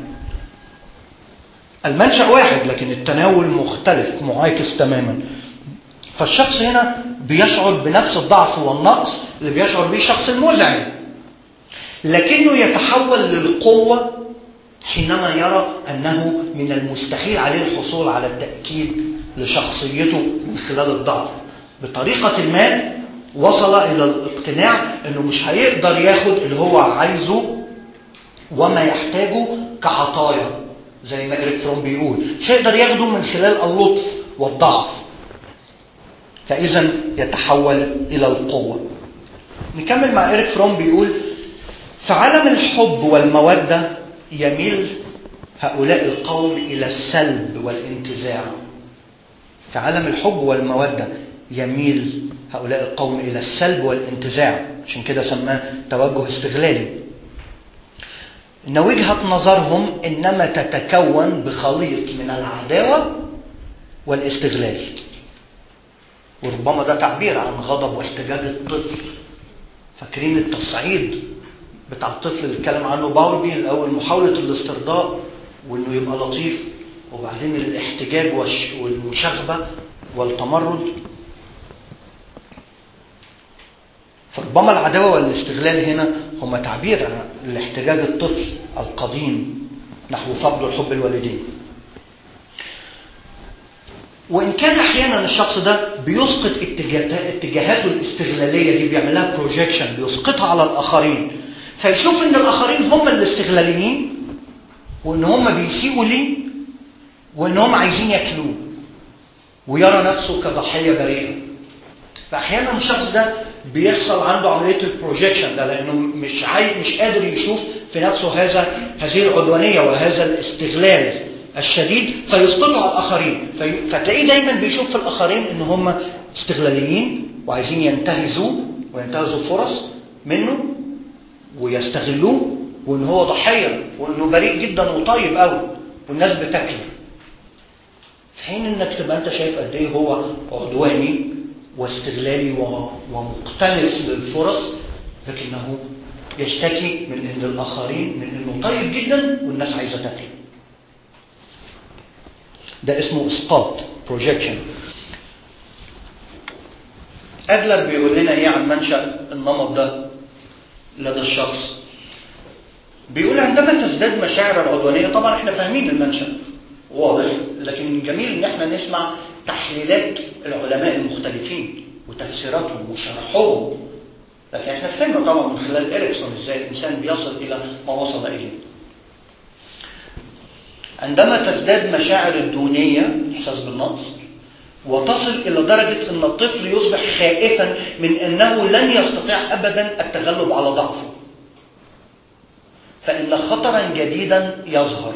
المنشأ واحد لكن التناول مختلف معاكس تماما فالشخص هنا بيشعر بنفس الضعف والنقص اللي بيشعر به الشخص المزعج لكنه يتحول للقوة حينما يرى أنه من المستحيل عليه الحصول على التأكيد لشخصيته من خلال الضعف بطريقة ما وصل إلى الاقتناع أنه مش هيقدر ياخد اللي هو عايزه وما يحتاجه كعطايا زي ما إيريك فروم بيقول مش هيقدر ياخده من خلال اللطف والضعف فإذا يتحول إلى القوة نكمل مع إيريك فروم بيقول في عالم الحب والمودة يميل هؤلاء القوم إلى السلب والانتزاع في عالم الحب والمودة يميل هؤلاء القوم إلى السلب والانتزاع عشان كده سماه توجه استغلالي إن وجهة نظرهم إنما تتكون بخليط من العداوة والاستغلال وربما ده تعبير عن غضب واحتجاج الطفل فاكرين التصعيد بتاع الطفل اللي اتكلم عنه باولبي الاول محاوله الاسترضاء وانه يبقى لطيف وبعدين الاحتجاج والمشاغبه والتمرد فربما العداوه والاستغلال هنا هما تعبير عن الاحتجاج الطفل القديم نحو فقد الحب الوالدين وإن كان أحيانا الشخص ده بيسقط اتجاهاته الاستغلالية دي بيعملها بروجيكشن بيسقطها على الآخرين فيشوف إن الآخرين هم الاستغلاليين وإن هم بيسيئوا ليه وإن هم عايزين ياكلوه ويرى نفسه كضحية بريئة فأحيانا الشخص ده بيحصل عنده عملية البروجيكشن ده لأنه مش عاي... مش قادر يشوف في نفسه هذا هذه العدوانية وهذا الاستغلال الشديد فيسقطوا على الآخرين في... فتلاقيه دايما بيشوف في الآخرين إن هم استغلاليين وعايزين ينتهزوه وينتهزوا فرص منه ويستغلوه وإن هو ضحية وإنه بريء جدا وطيب قوي والناس بتاكله في حين إنك تبقى أنت شايف قد إيه هو عدواني واستغلالي ومقتنص للفرص لكنه يشتكي من ان الاخرين من انه طيب جدا والناس عايزه تاكله. ده اسمه اسقاط بروجيكشن. ادلر بيقول لنا ايه عن منشا النمط ده لدى الشخص. بيقول عندما تزداد مشاعر العدوانيه طبعا احنا فاهمين المنشا واضح لكن جميل ان احنا نسمع تحليلات العلماء المختلفين وتفسيراتهم وشرحهم لكن احنا فهمنا طبعا من خلال اريكسون ازاي الانسان بيصل الى ما وصل اليه عندما تزداد مشاعر الدونية إحساس بالنقص وتصل إلى درجة أن الطفل يصبح خائفا من أنه لن يستطيع أبدا التغلب على ضعفه فإن خطرا جديدا يظهر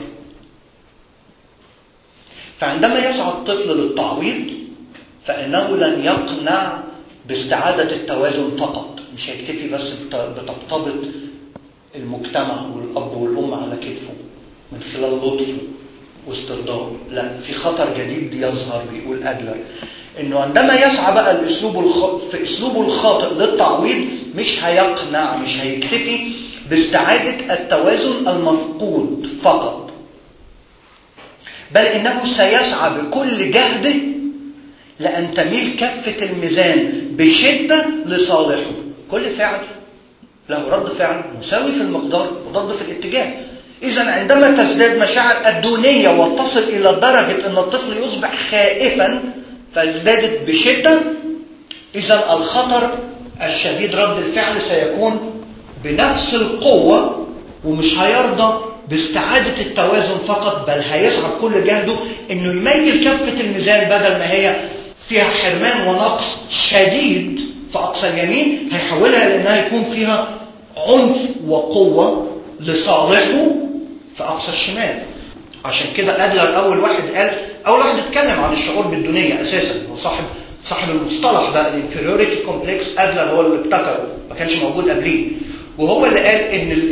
فعندما يسعى الطفل للتعويض فإنه لن يقنع باستعادة التوازن فقط مش هيكتفي بس بطبطبة المجتمع والأب والأم على كتفه من خلال لطفه واسترضائه لا في خطر جديد يظهر بيقول أدلر انه عندما يسعى بقى الاسلوب الخ... في اسلوبه الخاطئ للتعويض مش هيقنع مش هيكتفي باستعادة التوازن المفقود فقط بل انه سيسعى بكل جهده لان تميل كفة الميزان بشدة لصالحه كل فعل له رد فعل مساوي في المقدار ورد في الاتجاه إذا عندما تزداد مشاعر الدونية وتصل إلى درجة أن الطفل يصبح خائفا فازدادت بشدة إذا الخطر الشديد رد الفعل سيكون بنفس القوة ومش هيرضى باستعادة التوازن فقط بل هيسعى بكل جهده انه يميل كفة الميزان بدل ما هي فيها حرمان ونقص شديد في أقصى اليمين هيحولها لأنها يكون فيها عنف وقوة لصالحه في أقصى الشمال عشان كده أدلر أول واحد قال أول واحد اتكلم عن الشعور بالدونية أساسا هو صاحب صاحب المصطلح ده الانفيريوريتي كومبلكس أدلر هو اللي ابتكره ما كانش موجود قبليه وهو اللي قال ان الانفيريوريتي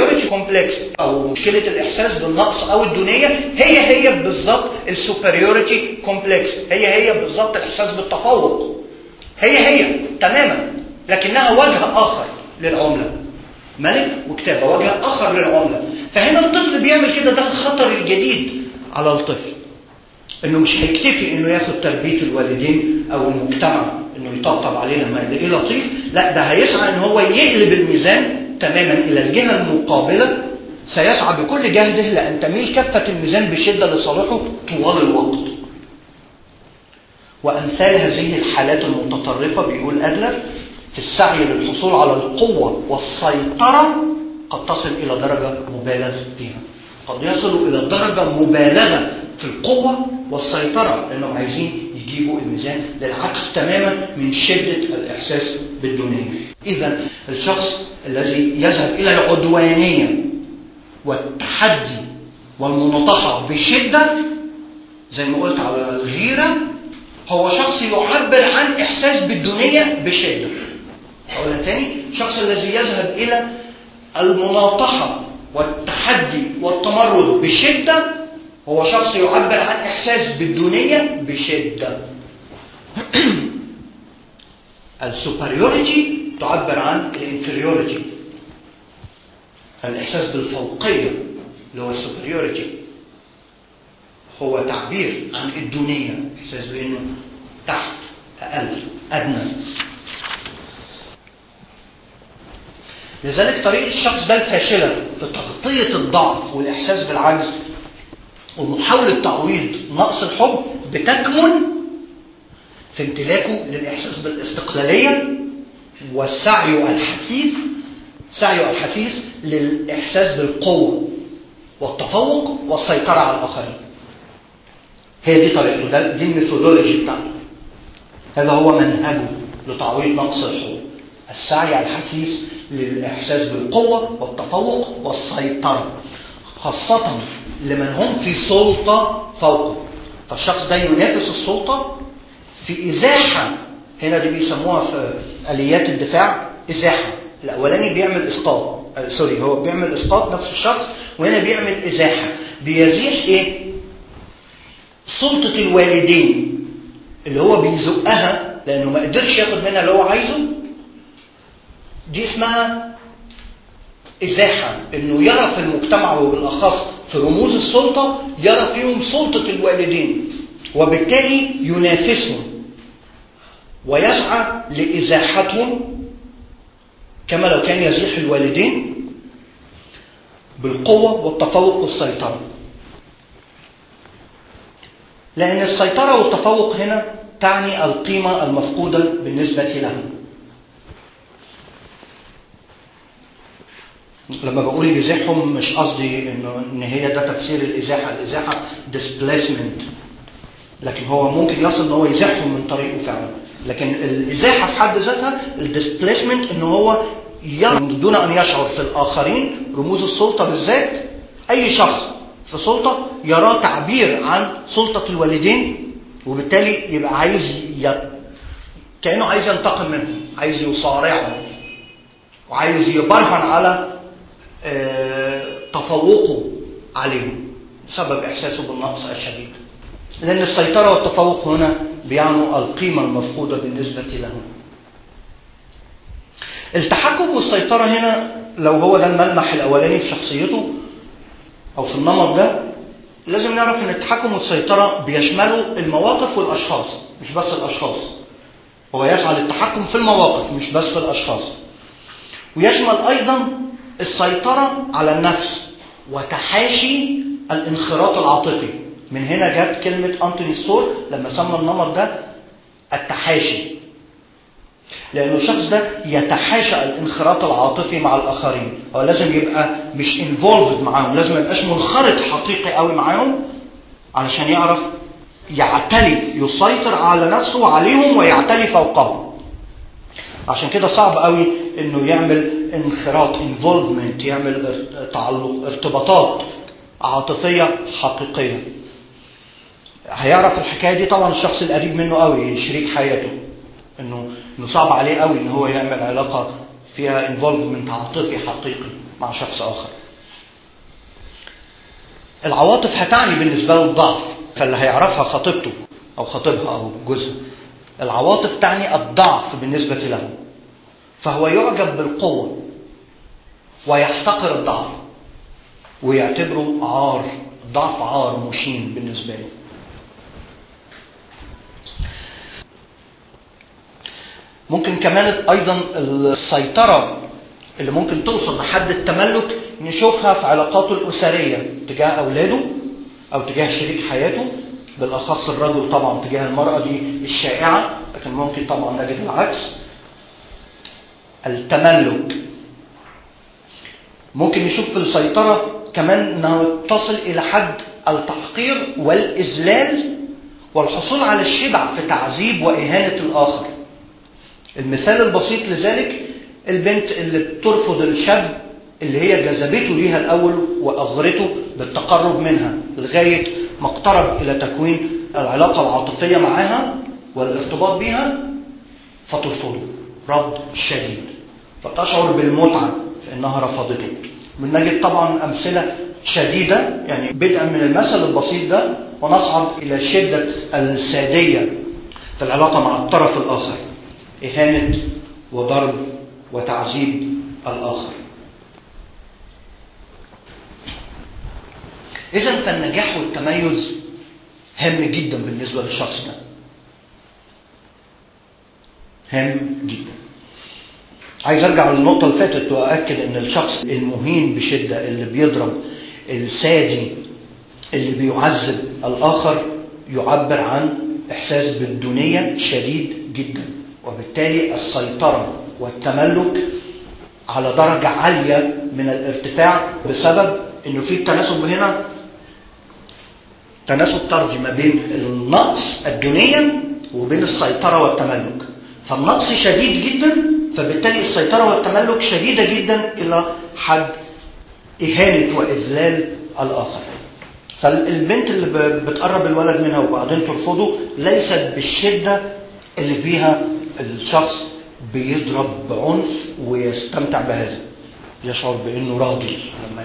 الانفيريوريتي كومبلكس او مشكله الاحساس بالنقص او الدونيه هي هي بالظبط السوبريوريتي كومبلكس هي هي بالظبط الاحساس بالتفوق هي هي تماما لكنها وجه اخر للعمله ملك وكتابه وجه اخر للعمله فهنا الطفل بيعمل كده ده الخطر الجديد على الطفل انه مش هيكتفي انه ياخد تربيه الوالدين او المجتمع انه يطبطب عليه لما يلاقيه لطيف لا ده هيسعى ان هو يقلب الميزان تماما الى الجهه المقابله سيسعى بكل جهده لان تميل كفه الميزان بشده لصالحه طوال الوقت وامثال هذه الحالات المتطرفه بيقول ادلر في السعي للحصول على القوه والسيطره قد تصل الى درجه مبالغ فيها قد يصلوا الى درجه مبالغه في القوه والسيطره لانهم عايزين يجيبوا الميزان للعكس تماما من شده الاحساس بالدونيه اذا الشخص الذي يذهب الى العدوانيه والتحدي والمناطحه بشده زي ما قلت على الغيره هو شخص يعبر عن احساس بالدونيه بشده اقولها تاني الشخص الذي يذهب الى المناطحه والتحدي والتمرد بشده هو شخص يعبر عن احساس بالدونيه بشده السوبريوريتي تعبر عن الانفيريوريتي الاحساس بالفوقيه اللي هو السوبريوريتي هو تعبير عن الدونيه احساس بانه تحت اقل ادنى لذلك طريقه الشخص ده الفاشله في تغطيه الضعف والاحساس بالعجز ومحاوله تعويض نقص الحب بتكمن في امتلاكه للاحساس بالاستقلاليه والسعي الحثيث سعيه الحثيث للاحساس بالقوه والتفوق والسيطره على الاخرين هي دي طريقته ده دي الميثودولوجي بتاعته هذا هو منهجه لتعويض نقص الحب السعي الحثيث للاحساس بالقوه والتفوق والسيطره خاصه لمن هم في سلطه فوقه فالشخص ده ينافس السلطه في ازاحه هنا دي بيسموها في اليات الدفاع ازاحه الاولاني بيعمل اسقاط آه سوري هو بيعمل اسقاط نفس الشخص وهنا بيعمل ازاحه بيزيح ايه سلطه الوالدين اللي هو بيزقها لانه ما قدرش ياخد منها اللي هو عايزه دي اسمها ازاحه انه يرى في المجتمع وبالاخص في رموز السلطه يرى فيهم سلطه الوالدين وبالتالي ينافسهم ويسعى لازاحتهم كما لو كان يزيح الوالدين بالقوه والتفوق والسيطره لان السيطره والتفوق هنا تعني القيمه المفقوده بالنسبه لهم لما بقول يزيحهم مش قصدي انه ان هي ده تفسير الازاحه، الازاحه displacement لكن هو ممكن يصل ان هو يزيحهم من طريقه فعلا، لكن الازاحه في حد ذاتها الديسبليسمنت ان هو دون ان يشعر في الاخرين رموز السلطه بالذات اي شخص في سلطه يراه تعبير عن سلطه الوالدين وبالتالي يبقى عايز ي... كانه عايز ينتقم منهم، عايز يصارعهم وعايز يبرهن على تفوقه عليهم بسبب احساسه بالنقص الشديد لان السيطره والتفوق هنا بيعنوا القيمه المفقوده بالنسبه لهم التحكم والسيطره هنا لو هو ده الملمح الاولاني في شخصيته او في النمط ده لازم نعرف ان التحكم والسيطره بيشملوا المواقف والاشخاص مش بس الاشخاص هو يسعى للتحكم في المواقف مش بس في الاشخاص ويشمل ايضا السيطرة على النفس وتحاشي الانخراط العاطفي من هنا جت كلمة أنتوني ستور لما سمى النمط ده التحاشي لأنه الشخص ده يتحاشى الانخراط العاطفي مع الآخرين هو لازم يبقى مش انفولفد معاهم لازم ما يبقاش منخرط حقيقي قوي معاهم علشان يعرف يعتلي يسيطر على نفسه وعليهم ويعتلي فوقهم عشان كده صعب قوي انه يعمل انخراط انفولفمنت يعمل تعلق ارتباطات عاطفيه حقيقيه هيعرف الحكايه دي طبعا الشخص القريب منه قوي شريك حياته انه انه صعب عليه قوي ان هو يعمل علاقه فيها انفولفمنت عاطفي حقيقي مع شخص آخر العواطف هتعني بالنسبة له الضعف فاللي هيعرفها خطيبته أو خطيبها أو جوزها العواطف تعني الضعف بالنسبة له فهو يعجب بالقوة ويحتقر الضعف ويعتبره عار ضعف عار مشين بالنسبة له ممكن كمان أيضا السيطرة اللي ممكن توصل لحد التملك نشوفها في علاقاته الأسرية تجاه أولاده أو تجاه شريك حياته بالأخص الرجل طبعا تجاه المرأة دي الشائعة لكن ممكن طبعا نجد العكس التملك ممكن نشوف في السيطرة كمان أنها تصل إلى حد التحقير والإذلال والحصول على الشبع في تعذيب وإهانة الآخر المثال البسيط لذلك البنت اللي بترفض الشاب اللي هي جذبته ليها الأول وأغرته بالتقرب منها لغاية ما اقترب إلى تكوين العلاقة العاطفية معها والارتباط بها فترفضه رفض شديد فتشعر بالمتعة في أنها رفضته بنجد طبعا أمثلة شديدة يعني بدءا من المثل البسيط ده ونصعد إلى شدة السادية في العلاقة مع الطرف الآخر إهانة وضرب وتعذيب الآخر إذا فالنجاح والتميز هام جدا بالنسبة للشخص ده هام جدا عايز ارجع للنقطة اللي فاتت واكد ان الشخص المهين بشدة اللي بيضرب السادي اللي بيعذب الاخر يعبر عن احساس بالدونية شديد جدا وبالتالي السيطرة والتملك على درجة عالية من الارتفاع بسبب انه في التناسب هنا تناسب طردي ما بين النقص الدونية وبين السيطرة والتملك فالنقص شديد جدا فبالتالي السيطرة والتملك شديدة جدا إلى حد إهانة وإذلال الآخر فالبنت اللي بتقرب الولد منها وبعدين ترفضه ليست بالشدة اللي فيها الشخص بيضرب بعنف ويستمتع بهذا يشعر بأنه راجل لما